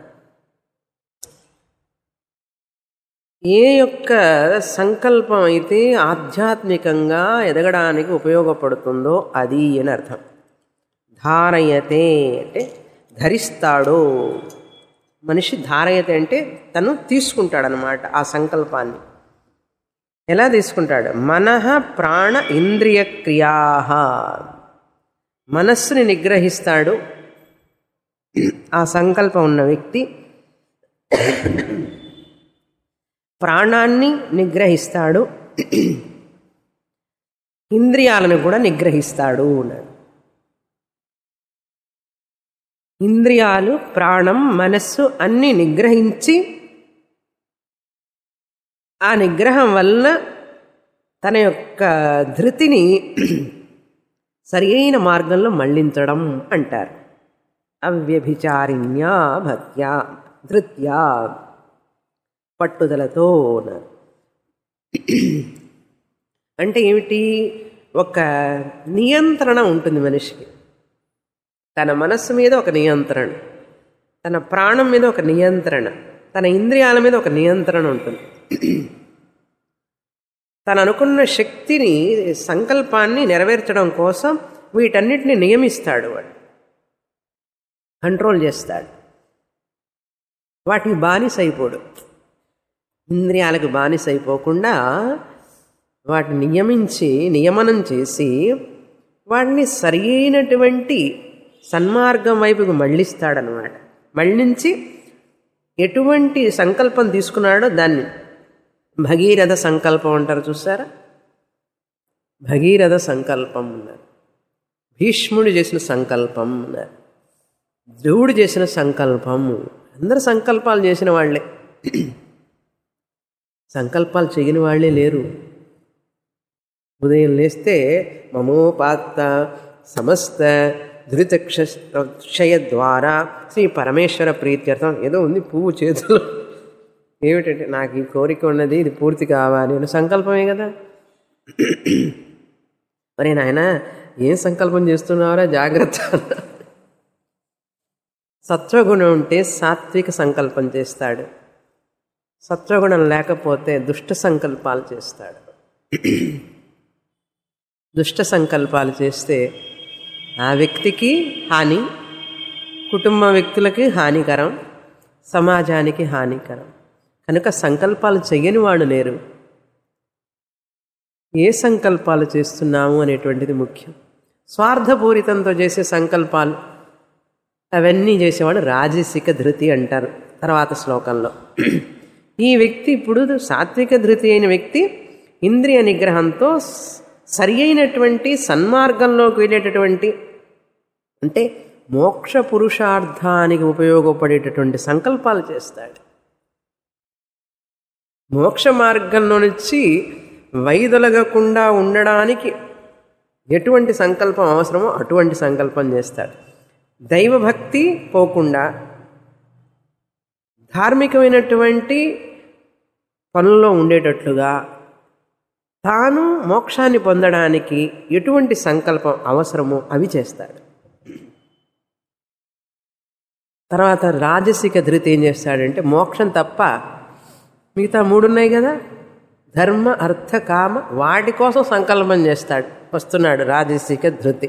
ఏ యొక్క సంకల్పం అయితే ఆధ్యాత్మికంగా ఎదగడానికి ఉపయోగపడుతుందో అది అని అర్థం ధారయతే అంటే ధరిస్తాడు మనిషి ధారయతే అంటే తను తీసుకుంటాడనమాట ఆ సంకల్పాన్ని ఎలా తీసుకుంటాడు మనః ప్రాణ ఇంద్రియ క్రియా మనస్సుని నిగ్రహిస్తాడు ఆ సంకల్పం ఉన్న వ్యక్తి ప్రాణాన్ని నిగ్రహిస్తాడు ఇంద్రియాలను కూడా నిగ్రహిస్తాడు అన్నాడు ఇంద్రియాలు ప్రాణం మనస్సు అన్ని నిగ్రహించి ఆ నిగ్రహం వలన తన యొక్క ధృతిని సరియైన మార్గంలో మళ్ళించడం అంటారు అవ్యభిచారిణ్యా భక్త్యా ధృత్యా పట్టుదలతో అన్నారు. అంటే ఏమిటి ఒక నియంత్రణ ఉంటుంది మనిషికి తన మనస్సు మీద ఒక నియంత్రణ తన ప్రాణం మీద ఒక నియంత్రణ తన ఇంద్రియాల మీద ఒక నియంత్రణ ఉంటుంది తను అనుకున్న శక్తిని సంకల్పాన్ని నెరవేర్చడం కోసం వీటన్నిటిని నియమిస్తాడు వాడు కంట్రోల్ చేస్తాడు వాటికి బానిస అయిపోడు ఇంద్రియాలకు బానిస అయిపోకుండా వాటిని నియమించి నియమనం చేసి వాటిని సరైనటువంటి సన్మార్గం వైపుకు మళ్ళిస్తాడనమాట మళ్ళించి ఎటువంటి సంకల్పం తీసుకున్నాడో దాన్ని భగీరథ సంకల్పం అంటారు చూసారా భగీరథ సంకల్పం అన్నారు భీష్ముడు చేసిన సంకల్పం అన్నారు దేవుడు చేసిన సంకల్పం అందరు సంకల్పాలు చేసిన వాళ్ళే సంకల్పాలు చేయని వాళ్ళే లేరు ఉదయం లేస్తే మమోపాత్త సమస్త ధృతక్షయ ద్వారా శ్రీ పరమేశ్వర ప్రీత్యర్థం ఏదో ఉంది పువ్వు చేతిలో ఏమిటంటే నాకు ఈ కోరిక ఉన్నది ఇది పూర్తి కావాలి అని సంకల్పమే కదా మరి నాయన ఏం సంకల్పం చేస్తున్నారా జాగ్రత్త సత్వగుణం ఉంటే సాత్విక సంకల్పం చేస్తాడు సత్వగుణం లేకపోతే దుష్ట సంకల్పాలు చేస్తాడు దుష్ట సంకల్పాలు చేస్తే ఆ వ్యక్తికి హాని కుటుంబ వ్యక్తులకి హానికరం సమాజానికి హానికరం కనుక సంకల్పాలు చెయ్యని వాడు లేరు ఏ సంకల్పాలు చేస్తున్నాము అనేటువంటిది ముఖ్యం స్వార్థపూరితంతో చేసే సంకల్పాలు అవన్నీ చేసేవాడు రాజసిక ధృతి అంటారు తర్వాత శ్లోకంలో ఈ వ్యక్తి ఇప్పుడు సాత్విక ధృతి అయిన వ్యక్తి ఇంద్రియ నిగ్రహంతో సరి అయినటువంటి సన్మార్గంలోకి వెళ్ళేటటువంటి అంటే మోక్ష పురుషార్థానికి ఉపయోగపడేటటువంటి సంకల్పాలు చేస్తాడు మోక్ష మార్గంలో నుంచి వైదొలగకుండా ఉండడానికి ఎటువంటి సంకల్పం అవసరమో అటువంటి సంకల్పం చేస్తాడు దైవభక్తి పోకుండా ధార్మికమైనటువంటి పనుల్లో ఉండేటట్లుగా తాను మోక్షాన్ని పొందడానికి ఎటువంటి సంకల్పం అవసరమో అవి చేస్తాడు తర్వాత రాజసిక ధృతి ఏం చేస్తాడంటే మోక్షం తప్ప మిగతా మూడు ఉన్నాయి కదా ధర్మ అర్థ కామ వాటి కోసం సంకల్పం చేస్తాడు వస్తున్నాడు రాజసిక ధృతి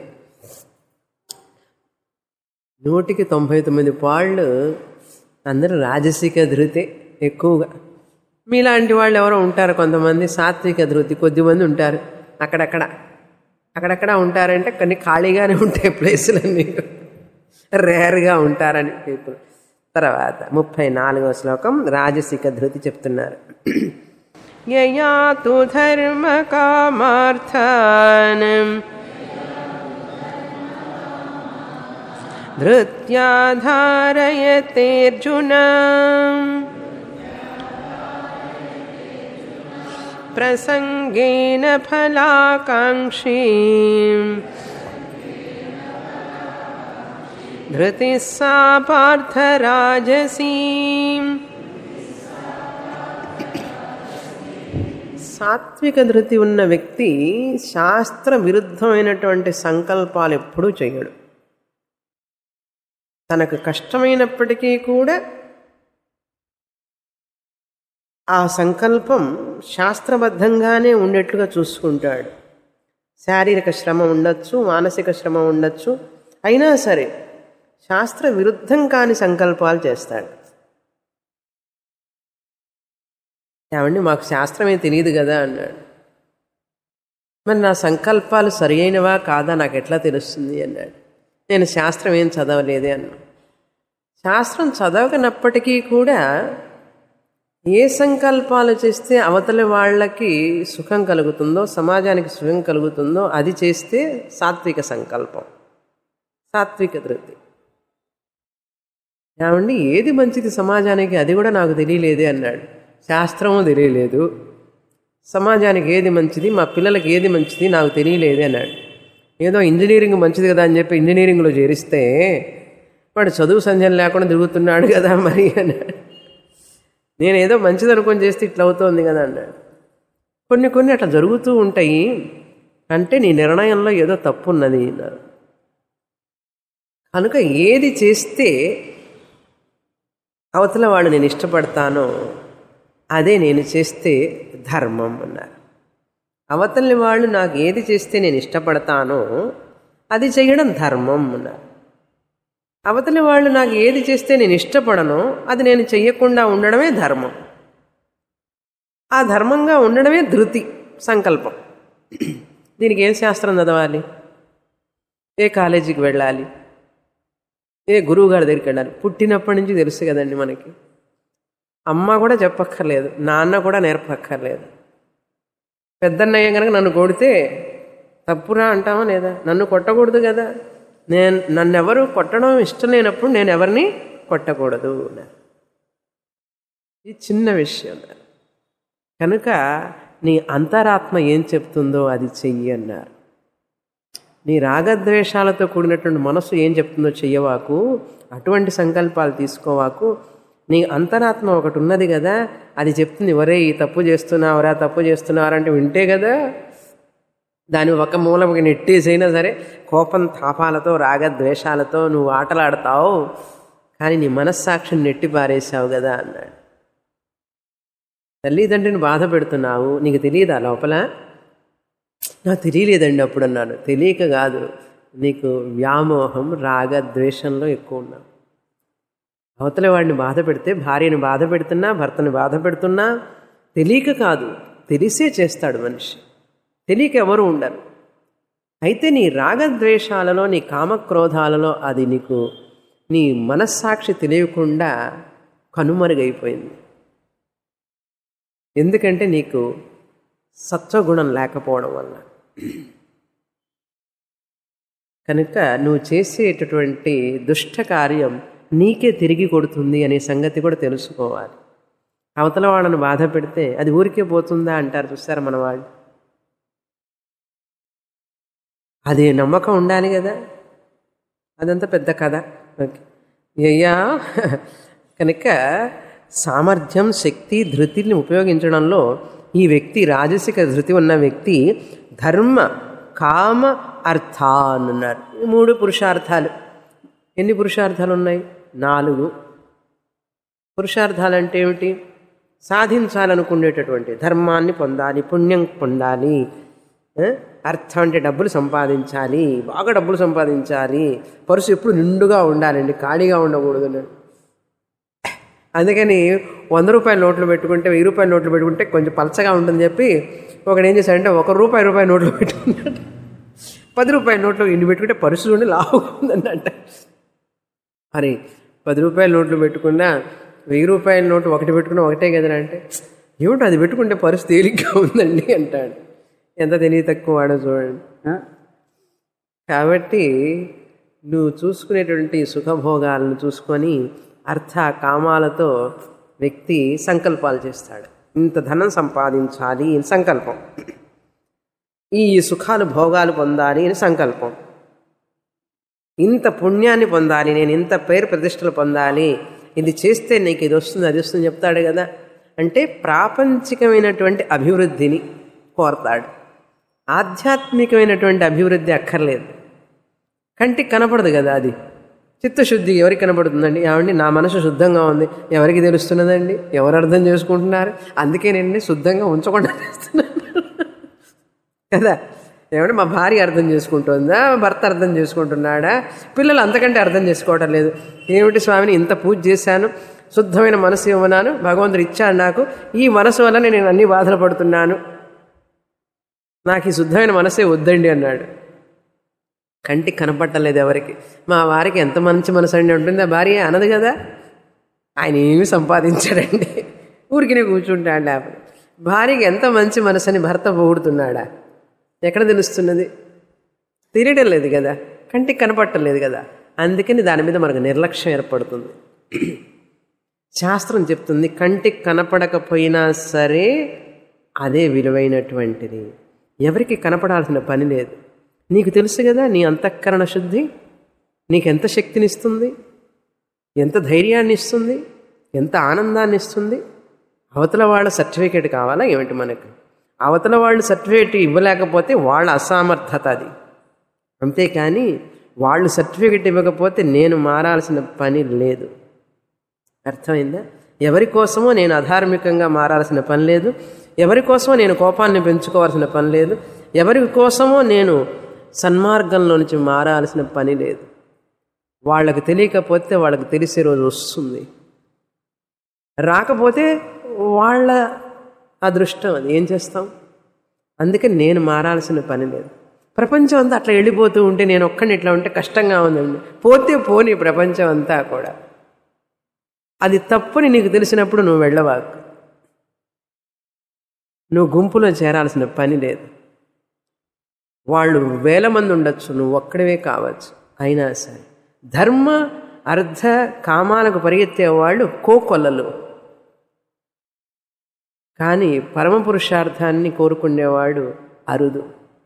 నూటికి తొంభై తొమ్మిది పాళ్ళు అందరూ రాజసిక ధృతి ఎక్కువగా మీలాంటి వాళ్ళు ఎవరో ఉంటారు కొంతమంది సాత్విక ధృతి కొద్దిమంది ఉంటారు అక్కడక్కడ అక్కడక్కడ ఉంటారంటే కొన్ని ఖాళీగానే ఉంటాయి ప్లేసులన్నీ రేర్గా ఉంటారని పీపుల్ తర్వాత ముప్పై నాలుగవ శ్లోకం రాజసిక ధృతి చెప్తున్నారు యయాతు ధర్మ కామార్థాన్ ధృత్యా ధారయతేర్జున ప్రసంగేన ఫలాకాంక్షీ ధృతి సా పార్థరాజసీ సాత్విక ధృతి ఉన్న వ్యక్తి శాస్త్ర విరుద్ధమైనటువంటి సంకల్పాలు ఎప్పుడూ చేయడు తనకు కష్టమైనప్పటికీ కూడా ఆ సంకల్పం శాస్త్రబద్ధంగానే ఉండేట్లుగా చూసుకుంటాడు శారీరక శ్రమ ఉండొచ్చు మానసిక శ్రమ ఉండొచ్చు అయినా సరే శాస్త్ర విరుద్ధం కాని సంకల్పాలు చేస్తాడు ఏమండి మాకు శాస్త్రమే తెలియదు కదా అన్నాడు మరి నా సంకల్పాలు సరి అయినవా కాదా నాకు ఎట్లా తెలుస్తుంది అన్నాడు నేను శాస్త్రం ఏం చదవలేదే అన్నా శాస్త్రం చదవకనప్పటికీ కూడా ఏ సంకల్పాలు చేస్తే అవతలి వాళ్ళకి సుఖం కలుగుతుందో సమాజానికి సుఖం కలుగుతుందో అది చేస్తే సాత్విక సంకల్పం సాత్విక ధృతి ఏమండి ఏది మంచిది సమాజానికి అది కూడా నాకు తెలియలేదే అన్నాడు శాస్త్రము తెలియలేదు సమాజానికి ఏది మంచిది మా పిల్లలకి ఏది మంచిది నాకు తెలియలేదే అన్నాడు ఏదో ఇంజనీరింగ్ మంచిది కదా అని చెప్పి ఇంజనీరింగ్లో చేరిస్తే వాడు చదువు సంధ్యం లేకుండా తిరుగుతున్నాడు కదా మరి అన్నాడు నేను ఏదో మంచిది అనుకొని చేస్తే ఇట్లా అవుతోంది కదా అన్నాడు కొన్ని కొన్ని అట్లా జరుగుతూ ఉంటాయి అంటే నీ నిర్ణయంలో ఏదో తప్పు ఉన్నది అన్నారు కనుక ఏది చేస్తే అవతల వాడు నేను ఇష్టపడతానో అదే నేను చేస్తే ధర్మం అన్నారు అవతలి వాళ్ళు నాకు ఏది చేస్తే నేను ఇష్టపడతానో అది చేయడం ధర్మం అన్నారు అవతలి వాళ్ళు నాకు ఏది చేస్తే నేను ఇష్టపడనో అది నేను చెయ్యకుండా ఉండడమే ధర్మం ఆ ధర్మంగా ఉండడమే ధృతి సంకల్పం దీనికి ఏం శాస్త్రం చదవాలి ఏ కాలేజీకి వెళ్ళాలి ఏ గురువు గారి దగ్గరికి వెళ్ళాలి పుట్టినప్పటి నుంచి తెలుసు కదండి మనకి అమ్మ కూడా చెప్పక్కర్లేదు నాన్న కూడా నేర్పక్కర్లేదు పెద్దన్నయ్య కనుక నన్ను కొడితే తప్పురా అంటామా లేదా నన్ను కొట్టకూడదు కదా నేను నన్ను ఎవరు కొట్టడం ఇష్టం లేనప్పుడు నేను ఎవరిని కొట్టకూడదు ఇది చిన్న విషయం కనుక నీ అంతరాత్మ ఏం చెప్తుందో అది చెయ్యి అన్నారు నీ రాగద్వేషాలతో కూడినటువంటి మనసు ఏం చెప్తుందో చెయ్యవాకు అటువంటి సంకల్పాలు తీసుకోవాకు నీ అంతరాత్మ ఒకటి ఉన్నది కదా అది చెప్తుంది ఒరే ఈ తప్పు చేస్తున్నావరా తప్పు చేస్తున్నారంటే వింటే కదా దాని ఒక మూలకి నెట్టేసైనా సరే కోపం తాపాలతో రాగద్వేషాలతో నువ్వు ఆటలాడతావు కానీ నీ మనస్సాక్షిని నెట్టి పారేసావు కదా అన్నాడు తల్లిదండ్రిని బాధ పెడుతున్నావు నీకు తెలియదా లోపల నాకు తెలియలేదండి అప్పుడు అన్నాను తెలియక కాదు నీకు వ్యామోహం రాగ ద్వేషంలో ఎక్కువ ఉన్నావు అవతల వాడిని బాధ పెడితే భార్యని బాధ పెడుతున్నా భర్తని బాధ పెడుతున్నా తెలియక కాదు తెలిసే చేస్తాడు మనిషి తెలియక ఎవరు ఉండరు అయితే నీ రాగద్వేషాలలో నీ కామక్రోధాలలో అది నీకు నీ మనస్సాక్షి తెలియకుండా కనుమరుగైపోయింది ఎందుకంటే నీకు సత్వగుణం లేకపోవడం వల్ల కనుక నువ్వు చేసేటటువంటి దుష్ట కార్యం నీకే తిరిగి కొడుతుంది అనే సంగతి కూడా తెలుసుకోవాలి అవతల వాళ్ళను బాధ పెడితే అది ఊరికే పోతుందా అంటారు చూస్తారా మన వాళ్ళు అది నమ్మకం ఉండాలి కదా అదంతా పెద్ద కథ ఓకే అయ్యా కనుక సామర్థ్యం శక్తి ధృతిని ఉపయోగించడంలో ఈ వ్యక్తి రాజసిక ధృతి ఉన్న వ్యక్తి ధర్మ కామ అర్థ అని ఉన్నారు ఈ మూడు పురుషార్థాలు ఎన్ని పురుషార్థాలు ఉన్నాయి నాలుగు పురుషార్థాలు అంటే ఏమిటి సాధించాలనుకునేటటువంటి ధర్మాన్ని పొందాలి పుణ్యం పొందాలి ఆ? అర్థం అంటే డబ్బులు సంపాదించాలి బాగా డబ్బులు సంపాదించాలి పరుసు ఎప్పుడు నిండుగా ఉండాలండి ఖాళీగా ఉండకూడదు అన్నాడు. అందుకని వంద రూపాయల నోట్లు పెట్టుకుంటే వెయ్యి రూపాయల నోట్లు పెట్టుకుంటే కొంచెం పలచగా ఉంటుందని చెప్పి ఒకడు ఏం చేశాడంటే ఒక రూపాయి రూపాయి నోట్లు పెట్టుకున్నాడు పది రూపాయల నోట్లు ఇన్ని పెట్టుకుంటే పరుసు నుండి లావుగా ఉందంట మరి పది రూపాయల నోట్లు పెట్టుకున్నా వెయ్యి రూపాయల నోటు ఒకటి పెట్టుకున్నా ఒకటే కదా అంటే ఏమిటో అది పెట్టుకుంటే పరుసు తేలిగ్గా ఉందండి అంటాడు ఎంత తెలివి తక్కువ వాడో చూడండి ఆ? కాబట్టి నువ్వు చూసుకునేటువంటి సుఖభోగాలను చూసుకొని అర్థ కామాలతో వ్యక్తి సంకల్పాలు చేస్తాడు ఇంత ధనం సంపాదించాలి అని సంకల్పం ఈ సుఖాలు భోగాలు పొందాలి అని సంకల్పం ఇంత పుణ్యాన్ని పొందాలి నేను ఇంత పేరు ప్రతిష్టలు పొందాలి ఇది చేస్తే నీకు ఇది వస్తుంది అది వస్తుంది చెప్తాడు కదా అంటే ప్రాపంచికమైనటువంటి అభివృద్ధిని కోరతాడు ఆధ్యాత్మికమైనటువంటి అభివృద్ధి అక్కర్లేదు కంటికి కనపడదు కదా అది చిత్తశుద్ధి ఎవరికి కనపడుతుందండి ఏమండి నా మనసు శుద్ధంగా ఉంది ఎవరికి తెలుస్తున్నదండి ఎవరు అర్థం చేసుకుంటున్నారు అందుకే నేను శుద్ధంగా ఉంచకుండా చేస్తున్నాను కదా ఏమంటే మా భార్య అర్థం చేసుకుంటుందా భర్త అర్థం చేసుకుంటున్నాడా పిల్లలు అంతకంటే అర్థం చేసుకోవటం లేదు ఏమిటి స్వామిని ఇంత పూజ చేశాను శుద్ధమైన మనసు ఇవ్వనాను భగవంతుడు ఇచ్చాడు నాకు ఈ మనసు వల్ల నేను అన్ని బాధలు పడుతున్నాను నాకు ఈ శుద్ధమైన మనసే వద్దండి అన్నాడు కంటికి కనపట్టలేదు ఎవరికి మా వారికి ఎంత మంచి మనసు అండి ఉంటుంది ఆ భార్య అనదు కదా ఆయన ఏమి సంపాదించాడండి ఊరికినే కూర్చుంటాడు లేకపోతే భార్యకి ఎంత మంచి మనసు అని భర్త పొగుడుతున్నాడా ఎక్కడ తెలుస్తున్నది తెలియడం లేదు కదా కంటికి కనపట్టలేదు కదా అందుకని దాని మీద మనకు నిర్లక్ష్యం ఏర్పడుతుంది శాస్త్రం చెప్తుంది కంటికి కనపడకపోయినా సరే అదే విలువైనటువంటిది ఎవరికి కనపడాల్సిన పని లేదు నీకు తెలుసు కదా నీ అంతఃకరణ శుద్ధి నీకు ఎంత శక్తినిస్తుంది ఎంత ధైర్యాన్ని ఇస్తుంది ఎంత ఆనందాన్ని ఇస్తుంది అవతల వాళ్ళ సర్టిఫికేట్ కావాలా ఏమిటి మనకు అవతల వాళ్ళు సర్టిఫికేట్ ఇవ్వలేకపోతే వాళ్ళ అసామర్థత అది అంతేకాని వాళ్ళు సర్టిఫికేట్ ఇవ్వకపోతే నేను మారాల్సిన పని లేదు అర్థమైందా ఎవరి కోసమో నేను అధార్మికంగా మారాల్సిన పని లేదు ఎవరి కోసమో నేను కోపాన్ని పెంచుకోవాల్సిన పని లేదు ఎవరి కోసమో నేను సన్మార్గంలో నుంచి మారాల్సిన పని లేదు వాళ్ళకి తెలియకపోతే వాళ్ళకి తెలిసే రోజు వస్తుంది రాకపోతే వాళ్ళ అదృష్టం అది ఏం చేస్తాం అందుకే నేను మారాల్సిన పని లేదు ప్రపంచం అంతా అట్లా వెళ్ళిపోతూ ఉంటే నేను ఒక్కడిని ఇట్లా ఉంటే కష్టంగా ఉందండి పోతే పోని ప్రపంచం అంతా కూడా అది తప్పుని నీకు తెలిసినప్పుడు నువ్వు వెళ్ళవాకు నువ్వు గుంపులో చేరాల్సిన పని లేదు వాళ్ళు వేల మంది ఉండొచ్చు నువ్వు ఒక్కడివే కావచ్చు అయినా సరే ధర్మ అర్థ కామాలకు పరిగెత్తే వాళ్ళు కోకొల్లలు కానీ పరమ పురుషార్థాన్ని కోరుకునేవాడు అరుదు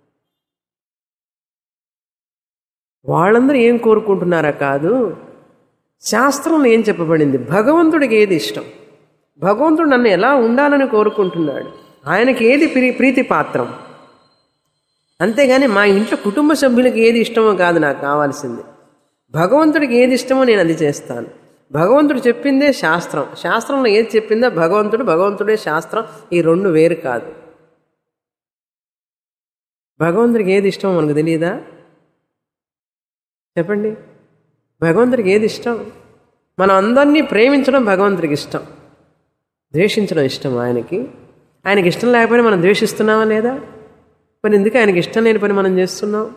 వాళ్ళందరూ ఏం కోరుకుంటున్నారా కాదు శాస్త్రంలో ఏం చెప్పబడింది భగవంతుడికి ఏది ఇష్టం భగవంతుడు నన్ను ఎలా ఉండాలని కోరుకుంటున్నాడు ఆయనకి ఏది ప్రీ ప్రీతి పాత్రం అంతేగాని మా ఇంట్లో కుటుంబ సభ్యులకి ఏది ఇష్టమో కాదు నాకు కావాల్సింది భగవంతుడికి ఏది ఇష్టమో నేను అది చేస్తాను భగవంతుడు చెప్పిందే శాస్త్రం శాస్త్రంలో ఏది చెప్పిందో భగవంతుడు భగవంతుడే శాస్త్రం ఈ రెండు వేరు కాదు భగవంతుడికి ఏది ఇష్టమో మనకు తెలియదా చెప్పండి భగవంతుడికి ఏది ఇష్టం మనం అందరినీ ప్రేమించడం భగవంతుడికి ఇష్టం ద్వేషించడం ఇష్టం ఆయనకి ఆయనకి ఇష్టం లేకపోయినా మనం ద్వేషిస్తున్నామా లేదా మరి ఎందుకు ఆయనకి ఇష్టం లేని పని మనం చేస్తున్నాం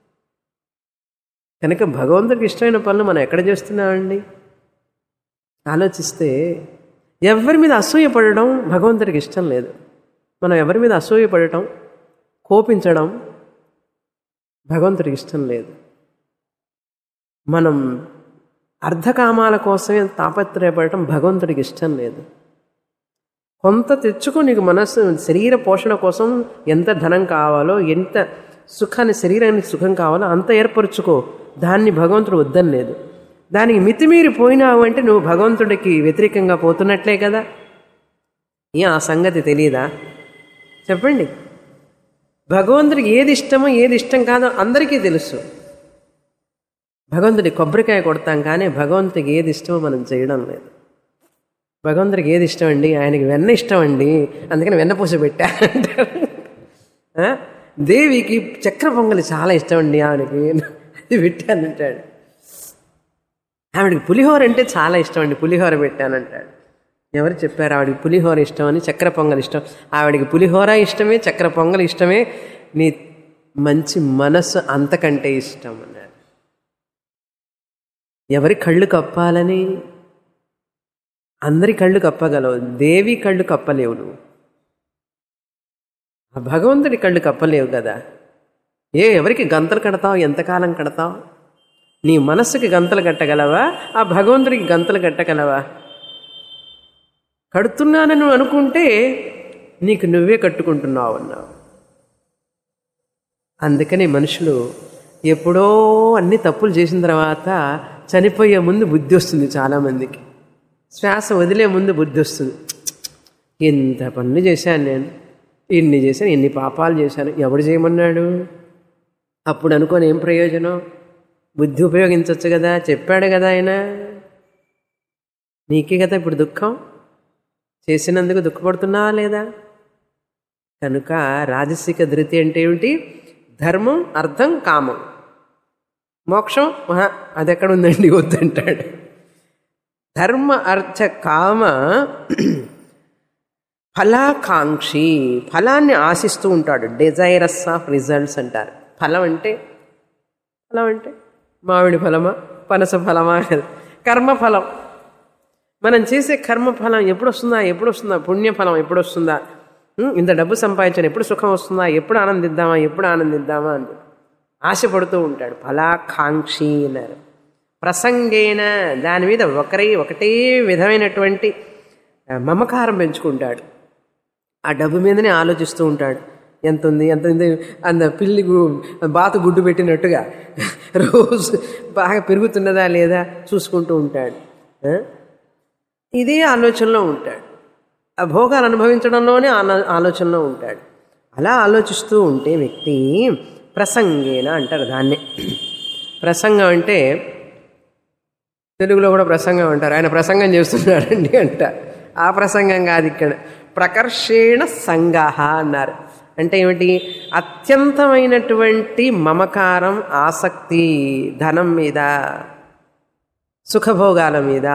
కనుక భగవంతుడికి ఇష్టమైన పనులు మనం ఎక్కడ చేస్తున్నామండి ఆలోచిస్తే ఎవరి మీద అసూయపడడం భగవంతుడికి ఇష్టం లేదు మనం ఎవరి మీద అసూయపడటం కోపించడం భగవంతుడికి ఇష్టం లేదు మనం అర్ధకామాల కోసమే తాపత్రయపడటం భగవంతుడికి ఇష్టం లేదు కొంత తెచ్చుకో నీకు మనస్సు శరీర పోషణ కోసం ఎంత ధనం కావాలో ఎంత సుఖాన్ని శరీరానికి సుఖం కావాలో అంత ఏర్పరచుకో దాన్ని భగవంతుడు వద్దని లేదు దానికి మితిమీరి పోయినావు అంటే నువ్వు భగవంతుడికి వ్యతిరేకంగా పోతున్నట్లే కదా ఏ ఆ సంగతి తెలియదా చెప్పండి భగవంతుడికి ఏది ఇష్టమో ఏది ఇష్టం కాదో అందరికీ తెలుసు భగవంతుడి కొబ్బరికాయ కొడతాం కానీ భగవంతుడికి ఏది ఇష్టమో మనం చేయడం లేదు భగవంతుడికి ఏది ఇష్టం అండి ఆయనకి వెన్న ఇష్టం అండి అందుకని వెన్నపూస పెట్టా అంటారు ఆ? దేవికి చక్ర పొంగలి చాలా ఇష్టం అండి ఆవిడకి అది పెట్టానంటాడు ఆవిడకి పులిహోర అంటే చాలా ఇష్టం అండి పులిహోర పెట్టానంటాడు ఎవరు చెప్పారు ఆవిడకి పులిహోర ఇష్టం అని చక్కెర పొంగల్ ఇష్టం ఆవిడకి పులిహోర ఇష్టమే చక్కెర పొంగల్ ఇష్టమే నీ మంచి మనస్సు అంతకంటే ఇష్టం అన్నాడు ఎవరి కళ్ళు కప్పాలని అందరి కళ్ళు కప్పగలవు దేవి కళ్ళు కప్పలేవు నువ్వు ఆ భగవంతుడి కళ్ళు కప్పలేవు కదా ఏ ఎవరికి గంతలు కడతావు ఎంతకాలం కడతావు నీ మనస్సుకి గంతలు కట్టగలవా ఆ భగవంతుడికి గంతలు కట్టగలవా కడుతున్నానని నువ్వు అనుకుంటే నీకు నువ్వే కట్టుకుంటున్నావు అన్నావు అందుకని మనుషులు ఎప్పుడో అన్ని తప్పులు చేసిన తర్వాత చనిపోయే ముందు బుద్ధి వస్తుంది చాలామందికి శ్వాస వదిలే ముందు బుద్ధి వస్తుంది ఎంత పనులు చేశాను నేను ఇన్ని చేశాను ఎన్ని పాపాలు చేశాను ఎవడు చేయమన్నాడు అప్పుడు అనుకోని ఏం ప్రయోజనం బుద్ధి ఉపయోగించవచ్చు కదా చెప్పాడు కదా ఆయన నీకే కదా ఇప్పుడు దుఃఖం చేసినందుకు దుఃఖపడుతున్నావా లేదా కనుక రాజసిక ధృతి అంటే ఏమిటి ధర్మం అర్థం కామం మోక్షం మహా అది ఎక్కడ ఉందండి వద్దంటాడు ధర్మ అర్థ కామ ఫలాకాంక్షి ఫలాన్ని ఆశిస్తూ ఉంటాడు డిజైరస్ ఆఫ్ రిజల్ట్స్ అంటారు ఫలం అంటే ఫలం అంటే మామిడి ఫలమా పనస ఫలమా కర్మఫలం మనం చేసే కర్మఫలం ఎప్పుడు వస్తుందా ఎప్పుడు వస్తుందా పుణ్యఫలం ఎప్పుడు వస్తుందా ఉం, ఇంత డబ్బు సంపాదించాను ఎప్పుడు సుఖం వస్తుందా ఎప్పుడు ఆనందిద్దామా ఎప్పుడు ఆనందిద్దామా అని ఆశపడుతూ ఉంటాడు ఫలాకాంక్షి అన్నారు ప్రసంగేన దాని మీద ఒకరి ఒకటే విధమైనటువంటి ఆ, మమకారం పెంచుకుంటాడు ఆ డబ్బు మీదనే ఆలోచిస్తూ ఉంటాడు ఎంత ఉంది ఎంత ఉంది అంత పిల్లి గు- బాతు గుడ్డు పెట్టినట్టుగా రోజు బాగా పెరుగుతున్నదా లేదా చూసుకుంటూ ఉంటాడు ఆ? ఇదే ఆలోచనలో ఉంటాడు ఆ భోగాలు అనుభవించడంలోనే ఆలో- ఆలోచనలో ఉంటాడు అలా ఆలోచిస్తూ ఉంటే వ్యక్తి ప్రసంగేన అంటారు దాన్నే ప్రసంగం అంటే తెలుగులో కూడా ప్రసంగం అంటారు ఆయన ప్రసంగం చేస్తున్నాడండి అంట ఆ ప్రసంగం కాదు ఇక్కడ ప్రకర్షేణ సంగాహ అన్నారు అంటే ఏమిటి అత్యంతమైనటువంటి మమకారం ఆసక్తి ధనం మీద సుఖభోగాల మీద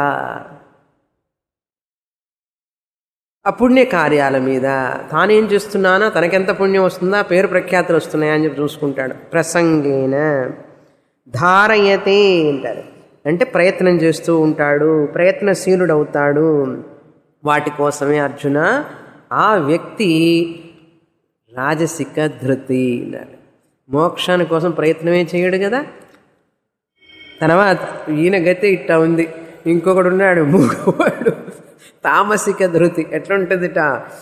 అపుణ్య కార్యాల మీద తానేం చేస్తున్నానో తనకెంత పుణ్యం వస్తుందా పేరు ప్రఖ్యాతులు వస్తున్నాయా అని చెప్పి చూసుకుంటాడు ప్రసంగేన ధారయతే అంటారు అంటే ప్రయత్నం చేస్తూ ఉంటాడు ప్రయత్నశీలుడు అవుతాడు వాటి కోసమే అర్జున ఆ వ్యక్తి రాజసిక ధృతి అన్నారు మోక్షాని కోసం ప్రయత్నమే చేయడు కదా తర్వాత ఈయన గతి ఇట్టా ఉంది ఇంకొకడు ఉన్నాడు మూడోవాడు తామసిక ధృతి ఎట్లుంటుందిట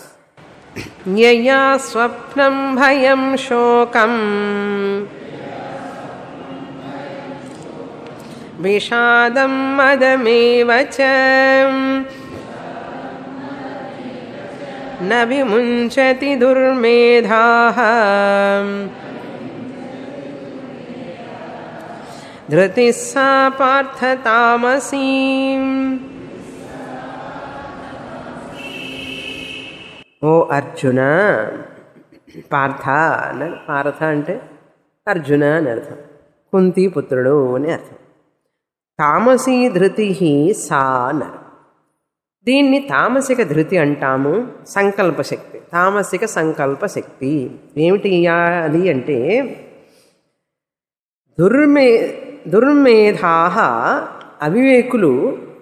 యయా స్వప్నం భయం శోకం విషాదం మదమేవ చ న విముంచతి దుర్మేధాః ధృతిः सा పార్థ తామసీ ఓ అర్జున పార్థ అన్నాడు పార్థ అంటే అర్జున అని అర్థం కుంతి పుత్రుడు అని అర్థం తామసీ ధృతి సా అన్నారు దీన్ని తామసిక ధృతి అంటాము సంకల్ప శక్తి తామసిక సంకల్ప శక్తి ఏమిటి ఆ- అది అంటే దుర్మే దుర్మేధా అవివేకులు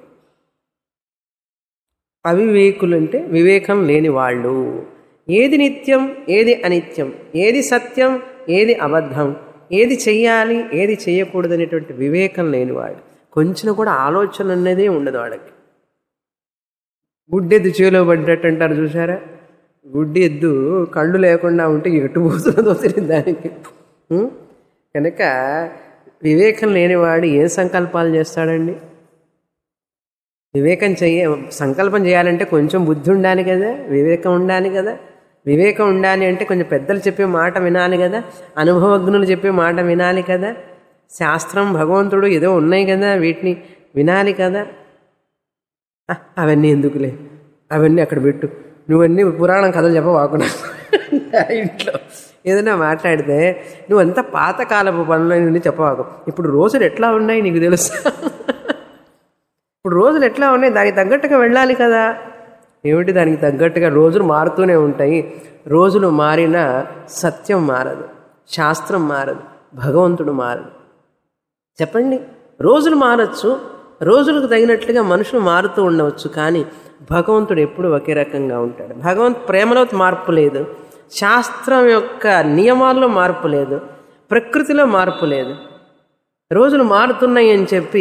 అవివేకులు అంటే వివేకం లేని వాళ్ళు ఏది నిత్యం ఏది అనిత్యం ఏది సత్యం ఏది అబద్ధం ఏది చెయ్యాలి ఏది చేయకూడదు అనేటువంటి వివేకం లేనివాడు కొంచెం కూడా ఆలోచన అనేదే ఉండదు వాడికి గుడ్డెద్దు చేలో పడ్డట్టు అంటారు చూసారా గుడ్డి ఎద్దు కళ్ళు లేకుండా ఉంటే ఎటు పోతున్నదో తెలియదు దానికి ఉం? కనుక వివేకం లేనివాడు ఏం సంకల్పాలు చేస్తాడండి వివేకం చెయ్య సంకల్పం చేయాలంటే కొంచెం బుద్ధి ఉండాలి కదా వివేకం ఉండాలి కదా వివేకం ఉండాలి అంటే కొంచెం పెద్దలు చెప్పే మాట వినాలి కదా అనుభవజ్ఞులు చెప్పే మాట వినాలి కదా శాస్త్రం భగవంతుడు ఏదో ఉన్నాయి కదా వీటిని వినాలి కదా "ఆ, అవన్నీ ఎందుకులే అవన్నీ అక్కడ పెట్టు నువ్వన్నీ పురాణం కథలు చెప్పవాకున్నా ఇంట్లో ఏదైనా మాట్లాడితే నువ్వంతా పాతకాలపు పనులని చెప్పవాకు ఇప్పుడు రోజులు ఎట్లా ఉన్నాయి నీకు తెలుసా ఇప్పుడు రోజులు ఎట్లా ఉన్నాయి దానికి తగ్గట్టుగా వెళ్ళాలి కదా ఏమిటి దానికి తగ్గట్టుగా రోజులు మారుతూనే ఉంటాయి రోజులు మారినా సత్యం మారదు శాస్త్రం మారదు భగవంతుడు మారదు చెప్పండి రోజులు మారచ్చు రోజులకు తగినట్లుగా మనుషులు మారుతూ ఉండవచ్చు కానీ భగవంతుడు ఎప్పుడు ఒకే రకంగా ఉంటాడు భగవంత్ ప్రేమలో మార్పు లేదు శాస్త్రం యొక్క నియమాల్లో మార్పు లేదు ప్రకృతిలో మార్పు లేదు రోజులు మారుతున్నాయి అని చెప్పి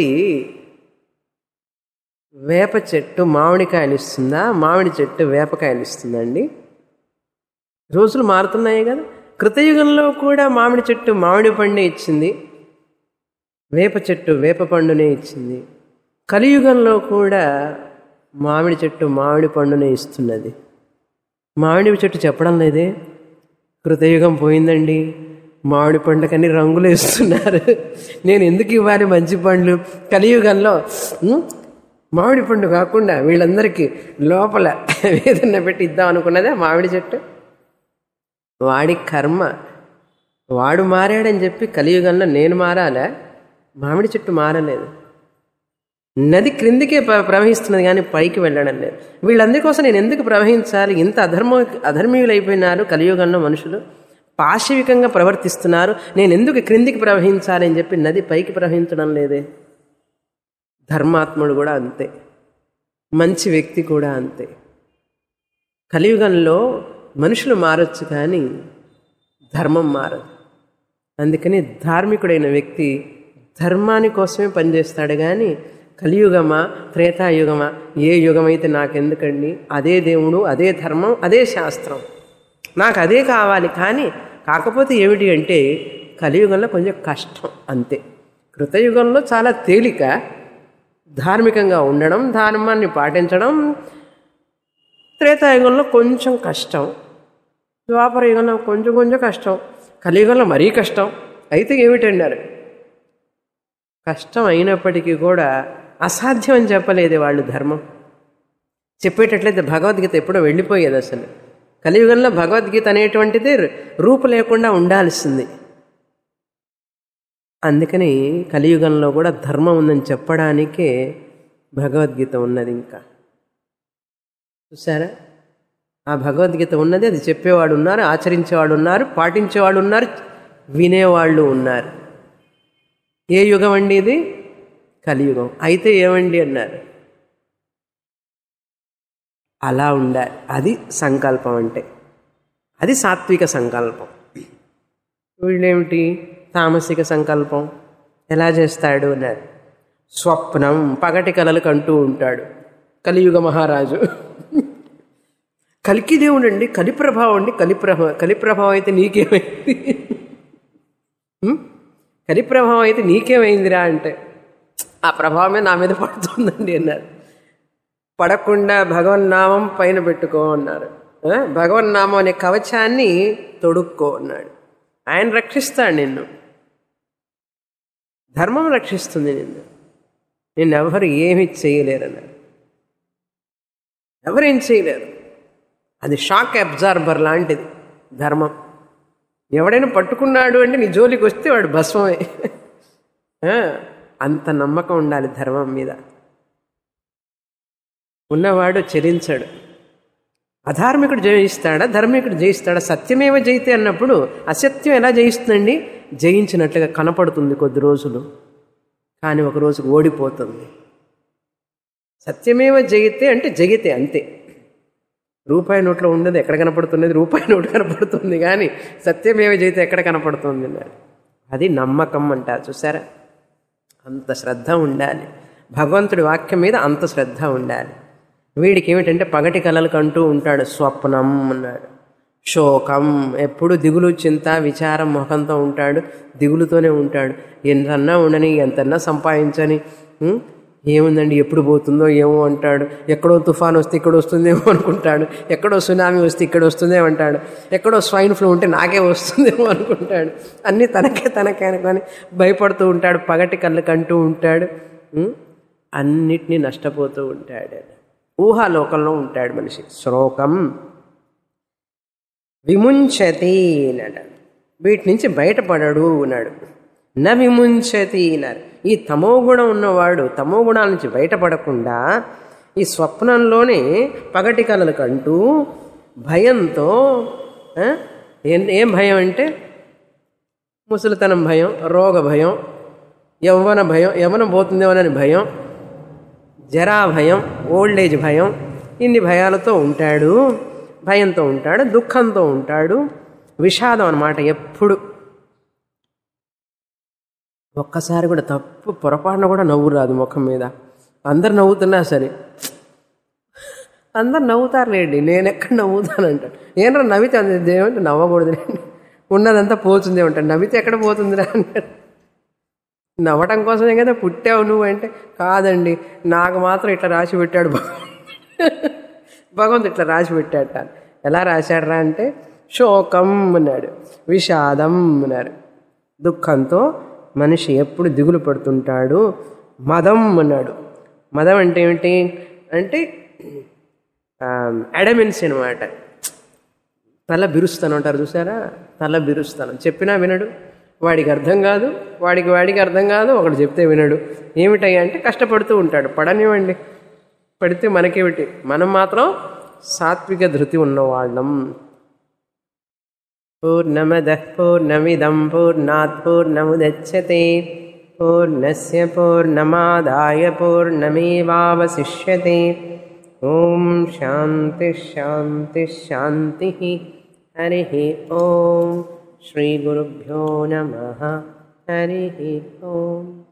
వేప చెట్టు మామిడికాయలు ఇస్తుందా మామిడి చెట్టు వేపకాయలు ఇస్తుందండి రోజులు మారుతున్నాయి కదా కృతయుగంలో కూడా మామిడి చెట్టు మామిడి పండే ఇచ్చింది వేప చెట్టు వేప పండునే ఇచ్చింది కలియుగంలో కూడా మామిడి చెట్టు మామిడి పండునే ఇస్తున్నది మామిడి చెట్టు చెప్పడం లేదే కృతయుగం పోయిందండి మామిడి పండుకని రంగులు ఇస్తున్నారు నేను ఎందుకు ఇవ్వాలి మంచి పండ్లు కలియుగంలో ఉం, మామిడి పండు కాకుండా వీళ్ళందరికీ లోపల వేదన పెట్టి ఇద్దాం అనుకున్నదే మామిడి చెట్టు వాడి కర్మ వాడు మారాడని చెప్పి కలియుగంలో నేను మారాలా మామిడి చెట్టు మారలేదు నది క్రిందికే ప్ర- ప్రవహిస్తున్నది కానీ పైకి వెళ్ళడం లేదు వీళ్ళందరి కోసం నేను ఎందుకు ప్రవహించాలి ఇంత అధర్మ అధర్మీయులైపోయినారు కలియుగంలో మనుషులు పాశవికంగా ప్రవర్తిస్తున్నారు నేను ఎందుకు క్రిందికి ప్రవహించాలి అని చెప్పి నది పైకి ప్రవహించడం లేదే ధర్మాత్ముడు కూడా అంతే మంచి వ్యక్తి కూడా అంతే కలియుగంలో మనుషులు మారచ్చు కానీ ధర్మం మారదు అందుకని ధార్మికుడైన వ్యక్తి ధర్మాని కోసమే పనిచేస్తాడు కానీ కలియుగమా త్రేతాయుగమా ఏ యుగమైతే నాకెందుకండి అదే దేవుడు అదే ధర్మం అదే శాస్త్రం నాకు అదే కావాలి కానీ కాకపోతే ఏమిటి అంటే కలియుగంలో కొంచెం కష్టం అంతే కృతయుగంలో చాలా తేలిక ధార్మికంగా ఉండడం ధర్మాన్ని పాటించడం త్రేతాయుగంలో కొంచెం కష్టం ద్వాపర యుగంలో కొంచెం కొంచెం కష్టం కలియుగంలో మరీ కష్టం అయితే ఏమిటన్నారు కష్టం అయినప్పటికీ కూడా అసాధ్యం అని చెప్పలేదు వాళ్ళు ధర్మం చెప్పేటట్లయితే భగవద్గీత ఎప్పుడో వెళ్ళిపోయేది అసలు కలియుగంలో భగవద్గీత అనేటువంటిది రూపు లేకుండా ఉండాల్సింది అందుకని కలియుగంలో కూడా ధర్మం ఉందని చెప్పడానికే భగవద్గీత ఉన్నది ఇంకా చూసారా ఆ భగవద్గీత ఉన్నది అది చెప్పేవాడు ఉన్నారు ఆచరించేవాడు ఉన్నారు పాటించేవాడు ఉన్నారు వినేవాళ్ళు ఉన్నారు ఏ యుగం అండి ఇది కలియుగం అయితే ఏమండి అన్నారు అలా ఉండాలి అది సంకల్పం అంటే అది సాత్విక సంకల్పం వీళ్ళేమిటి తామసిక సంకల్పం ఎలా చేస్తాడు అన్నారు స్వప్నం పగటి కలలు కంటూ ఉంటాడు కలియుగ మహారాజు కలికి దేవుడు అండి కలి ప్రభావం అండి కలి ప్రభావం కలి ప్రభావం అయితే నీకేమైంది ఉం? కలి ప్రభావం అయితే నీకేమైందిరా అంటే ఆ ప్రభావమే నా మీద పడుతుందండి అన్నారు పడకుండా భగవన్నామం పైన పెట్టుకో అన్నారు ఆ? భగవన్నామం అనే కవచాన్ని తొడుక్కో అన్నాడు ఆయన రక్షిస్తాడు నిన్ను ధర్మం రక్షిస్తుంది నిన్ను నిన్నెవరు ఏమి చేయలేరన్నారు ఎవరేం చేయలేరు అది షాక్ అబ్జార్బర్ లాంటిది ధర్మం ఎవడైనా పట్టుకున్నాడు అంటే నీ జోలికి వస్తే వాడు భస్మమే ఆ, అంత నమ్మకం ఉండాలి ధర్మం మీద ఉన్నవాడు చెరించాడు అధార్మికుడు జయిస్తాడా ధర్మికుడు జయిస్తాడా సత్యమేవ జయితే అన్నప్పుడు అసత్యం ఎలా జయిస్తుందండి జయించినట్లుగా కనపడుతుంది కొద్ది రోజులు కానీ ఒక రోజు ఓడిపోతుంది సత్యమేవ జయితే అంటే జగితే అంతే రూపాయి నోట్లో ఉండదు ఎక్కడ కనపడుతున్నది రూపాయి నోటు కనపడుతుంది కానీ సత్యమేవ జయితే ఎక్కడ కనపడుతుంది అన్నాడు అది నమ్మకం అంటారు చూసారా అంత శ్రద్ధ ఉండాలి భగవంతుడి వాక్యం మీద అంత శ్రద్ధ ఉండాలి వీడికి ఏమిటంటే పగటి కలలు కంటూ ఉంటాడు స్వప్నం అన్నాడు శోకం ఎప్పుడు దిగులు చింత విచారం ముఖంతో ఉంటాడు దిగులుతోనే ఉంటాడు ఎంతన్నా ఉండని ఎంతన్నా సంపాదించని ఉం? ఏముందండి ఎప్పుడు పోతుందో ఏమో అంటాడు ఎక్కడో తుఫాన్ వస్తే ఇక్కడ వస్తుందేమో అనుకుంటాడు ఎక్కడో సునామీ వస్తే ఇక్కడ వస్తుందేమో అంటాడు ఎక్కడో స్వైన్ ఫ్లూ ఉంటే నాకే వస్తుందేమో అనుకుంటాడు అన్నీ తనకే తనకే అనుకొని భయపడుతూ ఉంటాడు పగటి కళ్ళు కంటూ ఉంటాడు ఉం? అన్నిటినీ నష్టపోతూ ఉంటాడు ఊహాలోకంలో ఉంటాడు మనిషి శ్లోకం విముంచతి అన్నాడు వీటి నుంచి బయటపడడు అన్నాడు న విముంచతి అన్నారు ఈ తమో గుణం ఉన్నవాడు తమో గుణాల నుంచి బయటపడకుండా ఈ స్వప్నంలోనే పగటి కలలు కంటూ భయంతో ఆ, ఏం ఏం భయం అంటే ముసలితనం భయం రోగ భయం యవ్వన భయం యవ్వనం పోతుందేమోనని భయం జరా భయం ఓల్డ్ ఏజ్ భయం ఇన్ని భయాలతో ఉంటాడు భయంతో ఉంటాడు దుఃఖంతో ఉంటాడు విషాదం అనమాట ఎప్పుడు ఒక్కసారి కూడా తప్పు పొరపాటున కూడా నవ్వు రాదు ముఖం మీద అందరు నవ్వుతున్నా సరే అందరు నవ్వుతారులేండి నేను ఎక్కడ నవ్వుతానంటాడు ఏంట్రా నవ్వితే అంత ఏమంటే నవ్వకూడదులేండి ఉన్నదంతా పోతుంది ఏమంటాడు నవ్వితే ఎక్కడ పోతుందిరా అంటాడు నవ్వటం కోసమే కదా పుట్టావు నువ్వు అంటే కాదండి నాకు మాత్రం ఇట్లా రాసి పెట్టాడు భగవంతుడు. భగవంతుడు ఇట్లా రాసి పెట్టాట ఎలా రాశాడరా అంటే శోకం అన్నాడు విషాదం అన్నారు దుఃఖంతో మనిషి ఎప్పుడు దిగులు పడుతుంటాడు మదం అన్నాడు మదం అంటే ఏమిటి అంటే అడమెన్స్ అనమాట తల బిరుస్తాను అంటారు చూసారా తల బిరుస్తాను చెప్పినా వినడు వాడికి అర్థం కాదు వాడికి వాడికి అర్థం కాదు ఒకడు చెప్తే వినడు ఏమిటయ్యా అంటే కష్టపడుతూ ఉంటాడు పడనివ్వండి పడితే మనకేమిటి మనం మాత్రం సాత్విక ధృతి ఉన్నవాళ్ళం పూర్ణమద పూర్ణమిదం పూర్ణాత్ పూర్ణముదచ్చతే పూర్ణస్య పూర్ణమాదాయ పూర్ణమేవావశిష్యతే ఓం శాంతి శాంతి శాంతి హరి ఓం శ్రీగురుభ్యో నమ హరి ఓం